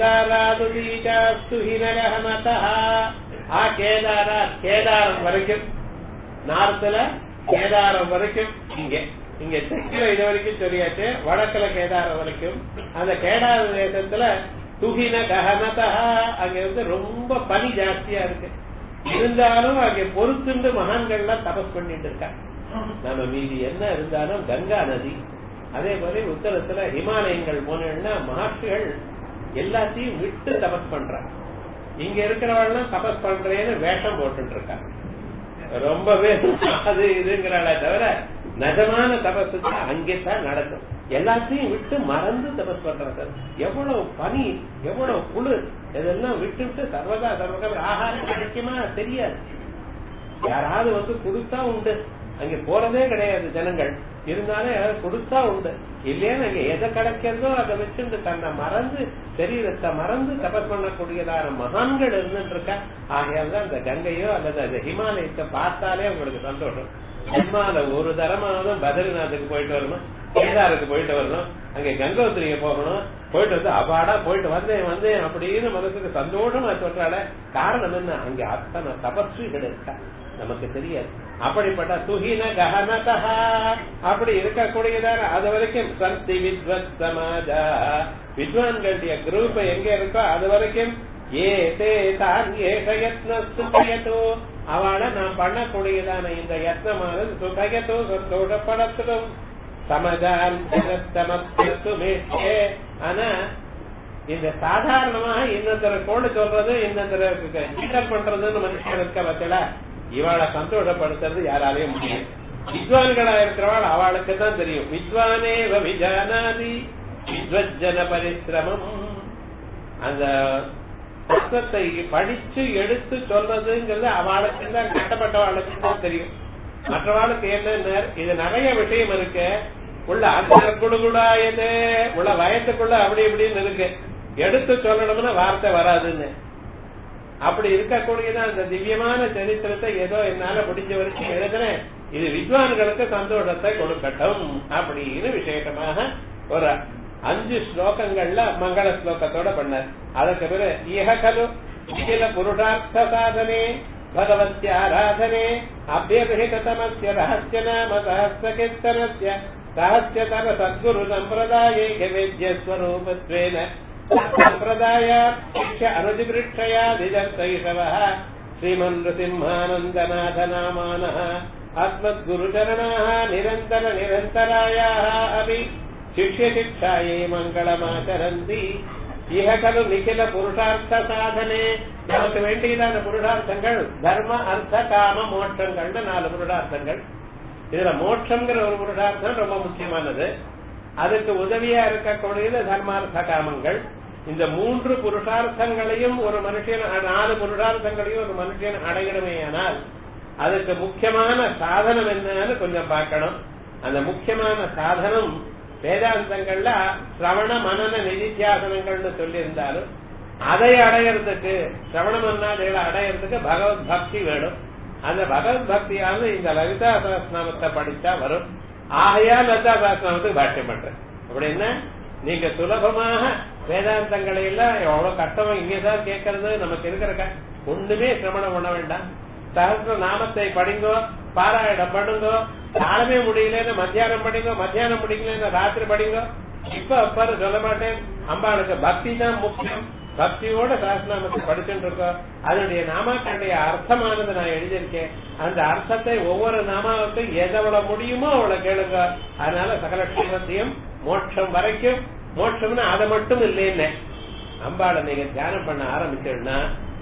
கேதாராதுதீசாஸ்துஹினகஹனதா ஆ கேதாரா கேதாரம் வரைக்கும் நார்த்துல கேதாரம் வரைக்கும் இங்க இங்க தெற்குல இது வரைக்கும் சொல்லியாச்சு வடக்குல கேதாரம் வரைக்கும் அந்த கேதார தேசத்துல துகின ககனதா அங்க வந்து ரொம்ப பனி ஜாஸ்தியா இருக்கு இருந்தாலும் அங்க பொறுத்துண்டு மகான்கள்லாம் தபஸ் பண்ணிட்டு இருக்காங்க நம்ம மீதி என்ன இருந்தாலும் கங்கா நதி அதே போல உத்தரத்துல ஹிமாலயங்கள் போனேன்னா மகர்ஷிகள் எல்லாத்தையும் விட்டு தபஸ் பண்றாங்க இங்க இருக்கிறவெல்லாம் தபஸ் பண்றேன்னு வேஷம் போட்டுட்டு இருக்காங்க ரொம்ப பேர் அது இதுங்கிறாளே தவிர நிஜமான தபஸுக்கு அங்கேதான் நடக்கும் எல்லாத்தையும் விட்டு மறந்து தபஸ் பண்றாங்க எவ்வளவு பனி எவ்வளவு குளிர் இதெல்லாம் விட்டுவிட்டு சர்வதா சர்வதா ஆகாரம் கிடைக்குமா தெரியாது யாராவது வந்து கொடுத்தா உண்டு அங்க போறதே கிடையாது ஜனங்கள் இருந்தாலும் யாராவது கொடுத்தா உண்டு இல்லையா அங்க எதை கிடைக்கிறதோ அதை வச்சுட்டு தன்னை மறந்து சரீரத்தை மறந்து தபஸ் பண்ணக்கூடியதான மகான்கள் இருந்துட்டு இருக்கா ஆகையால் தான் அந்த கங்கையோ அல்லது அந்த ஹிமாலயத்தை பார்த்தாலே உங்களுக்கு சந்தோஷம் ஜென்மால ஒரு தரமாவது பத்ரிநாத்துக்கு போயிட்டு வரணும் கேதாருக்கு போயிட்டு வரணும் அங்க கங்கோத்திரிக்கு போகணும் போயிட்டு வந்து அபாடா போயிட்டு வந்தேன் வந்தேன் அப்படின்னு மனசுக்கு சந்தோஷமா சொல்றாள காரணம் என்ன அங்க அத்தனை தபஸ்விகள் இருக்கா நமக்கு தெரியாது அப்படிப்பட்ட துகின ககனதா அப்படி இருக்கக்கூடியதான அது வரைக்கும் சந்தி வித்வத் சமாஜா வித்வான்களுடைய குரூப் எங்க இருக்கோ அது வரைக்கும் ஏ தே தான் ஏகயத்னோ அவளை நாம் பண்ணக்கூடியதான இந்த யத்னமானது சுகயத்தோ சந்தோஷப்படத்திலும் சமஜான் ஆனா இந்த சாதாரணமாக இன்னொருத்தர கோடு சொல்றது இன்னொருத்தர கிண்டல் பண்றதுன்னு மனுஷன் இருக்க பத்தில இவாளை சந்தோஷப்படுத்துறது யாராலையும் முடியும் வித்வான்களா இருக்கிறவாள் அவளுக்கு தான் தெரியும் வித்வானே விஜானாதி வித்வஜன பரிசிரமம் அந்த புத்தகத்தை படிச்சு எடுத்து சொல்றதுங்கிறது அவளுக்கு தான் கட்டப்பட்டவாளுக்கு தான் தெரியும் மற்றவாளுக்கு என்ன இது நிறைய விஷயம் இருக்கு உள்ள அந்த குடுகுடாயது உள்ள வயத்துக்குள்ள அப்படி இப்படின்னு இருக்கு எடுத்து சொல்லணும்னா வார்த்தை வராதுன்னு அப்படி இருக்கக்கூடியதான் அந்த திவ்யமான சரித்திரத்தை ஏதோ என்னால முடிஞ்ச வரைக்கும் எழுதுனேன் இது வித்வான்களுக்கு சந்தோஷத்தை கொடுக்கட்டும் அப்படின்னு விசேஷமாக ஒரு அஞ்சு ஸ்லோகங்கள்ல மங்கள ஸ்லோகத்தோட பண்ணார் அதற்கு பிறகு இஹ கலு நிகில புருஷார்த்த சாதனே பகவத்ய ஆராதனே அபியபிஹிதமஸ்ய ரகசிய நாம சஹஸ்ர கீர்த்தனஸ்ய சஹஸ்யதர சத்குரு சம்பிரதாயே வேத்ய ஸ்வரூபத்வேன சம்பிரதாயாட்சிய அனுதிபிருட்சயாதிதர்சைஷவः श्रीमन् नृसिंहानन्दनाथनामानः अस्मद्गुरुचरणाः निरन्तर निरन्तरायाः अपि शिष्यशिक्षायै மங்களமாச்சரந்தி இஹ கலு நிகில புருஷார்த்த சாதனே நமக்கு வேண்டியதான புருஷார்த்தங்கள் தர்ம அர்த்த காம மோட்சங்கள்னு நாலு புருஷார்த்தங்கள் இதுல மோட்சம்ங்கிற ஒரு புருஷார்த்தம் ரொம்ப முக்கியமானது அதுக்கு உதவியா இருக்கக்கூடியது தர்மார்த்த காமங்கள் இந்த மூன்று புருஷார்த்தங்களையும் ஒரு மனுஷன் நாலு புருஷார்த்தங்களையும் ஒரு மனுஷன் அடையணுமே ஆனால் அதுக்கு முக்கியமான சாதனம் என்னன்னு கொஞ்சம் பார்க்கணும் அந்த முக்கியமான சாதனம் வேதாந்தங்கள்ல சிரவண மனன நிதித்தியாசனங்கள்னு சொல்லியிருந்தாலும் அதை அடையறதுக்கு சிரவண மன்னாதிகளை அடையறதுக்கு பகவத் பக்தி வேணும் அந்த பகவத் பக்தியானது இந்த லலிதா சகஸ்நாமத்தை படிச்சா வரும் ஆகையா லலிதா சகஸ்நாமத்துக்கு பாஷ்யம் பண்றேன் அப்படின்னா நீங்க சுலபமாக வேதாந்தங்களை எல்லாம் எவ்வளவு கஷ்டமா இங்கேதான் கேட்கறது நமக்கு இருக்கிற ஒண்ணுமே சிரமணம் பண்ண வேண்டாம் சகசிர நாமத்தை படிங்கோ பாராயணம் பண்ணுங்கோ காலமே முடியலன்னு மத்தியானம் படிங்கோ மத்தியானம் முடிக்கலன்னு ராத்திரி படிங்கோ இப்ப அப்பாரு சொல்ல மாட்டேன் அம்பாளுக்கு பக்தி தான் முக்கியம் பக்தியோட சாஸ்திரநாமத்தை படிச்சுட்டு இருக்கோம் அதனுடைய நாமாக்களுடைய அர்த்தமானது நான் எழுதியிருக்கேன் அந்த அர்த்தத்தை ஒவ்வொரு நாமாவுக்கும் எதவளவு முடியுமோ அவ்வளவு கேளுங்க அதனால சகல க்ஷேமத்தையும் மோட்சம் வரைக்கும் மோட்சம்னு அதை மட்டும் இல்லைன்னு அம்பாளை நீங்க தியானம் பண்ண ஆரம்பிச்சோம்னா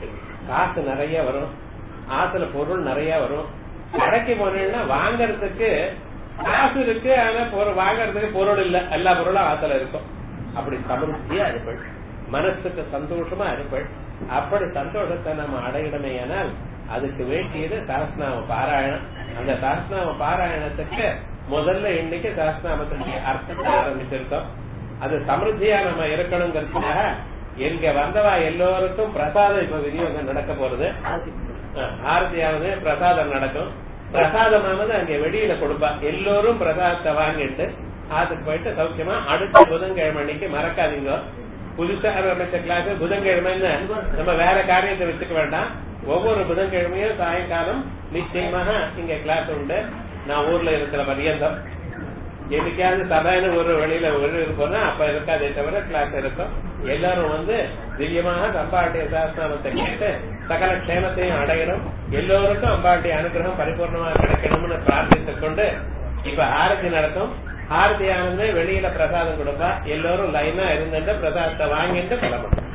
காசு நிறைய வரும் ஆத்துல பொருள் நிறைய வரும் கடைக்கு போனீங்கன்னா வாங்கறதுக்கு காசு இருக்கு ஆனா பொருள் வாங்கறதுக்கு பொருள் இல்ல எல்லா பொருளும் ஆத்துல இருக்கும் அப்படி சமருத்தியா இருப்பள் மனசுக்கு சந்தோஷமா இருப்பள் அப்படி சந்தோஷத்தை நம்ம அடையிடமே ஆனால் அதுக்கு வேண்டியது சஹஸ்நாம பாராயணம் அந்த சஹஸ்நாம பாராயணத்துக்கு முதல்ல இன்னைக்கு சஹஸ்நாமத்தினுடைய அர்த்தத்தை ஆரம்பிச்சிருக்கோம் அது சமிருத்தியா நம்ம இருக்கணுங்கிறதுக்காக எங்க வந்தவா எல்லோருக்கும் பிரசாதம் இப்ப விநியோகம் நடக்க போறது ஆரத்தியாவது பிரசாதம் நடக்கும் பிரசாதமானது அங்க வெளியில கொடுப்பா எல்லோரும் பிரசாதத்தை வாங்கிட்டு அதுக்கு போயிட்டு சௌக்கியமா அடுத்த புதன்கிழமை அன்னைக்கு மறக்காதீங்க புதுசா ஆரம்பிச்ச கிளாஸ் புதன்கிழமைன்னு நம்ம வேற காரியத்தை வச்சுக்க வேண்டாம் ஒவ்வொரு புதன்கிழமையும் சாயங்காலம் நிச்சயமாக இங்க கிளாஸ் உண்டு நான் ஊர்ல இருக்கிற பரியந்தம் என்னைக்காவது சபைன்னு ஒரு வெளியில ஒரு போனா அப்ப இருக்காதே தவிர கிளாஸ் இருக்கும் எல்லாரும் வந்து திவ்யமாக அம்பாட்டிய சாஸ்திரத்தை கேட்டு சகல க்ஷேமத்தையும் அடையணும் எல்லோருக்கும் அம்பாட்டிய அனுகிரகம் பரிபூர்ணமாக கிடைக்கணும்னு பிரார்த்தித்துக் கொண்டு இப்ப ஆரத்தி நடக்கும் ஆரத்தி ஆனந்து வெளியில பிரசாதம் கொடுப்பா எல்லோரும் லைனா இருந்துட்டு பிரசாதத்தை வாங்கிட்டு கிளம்பணும்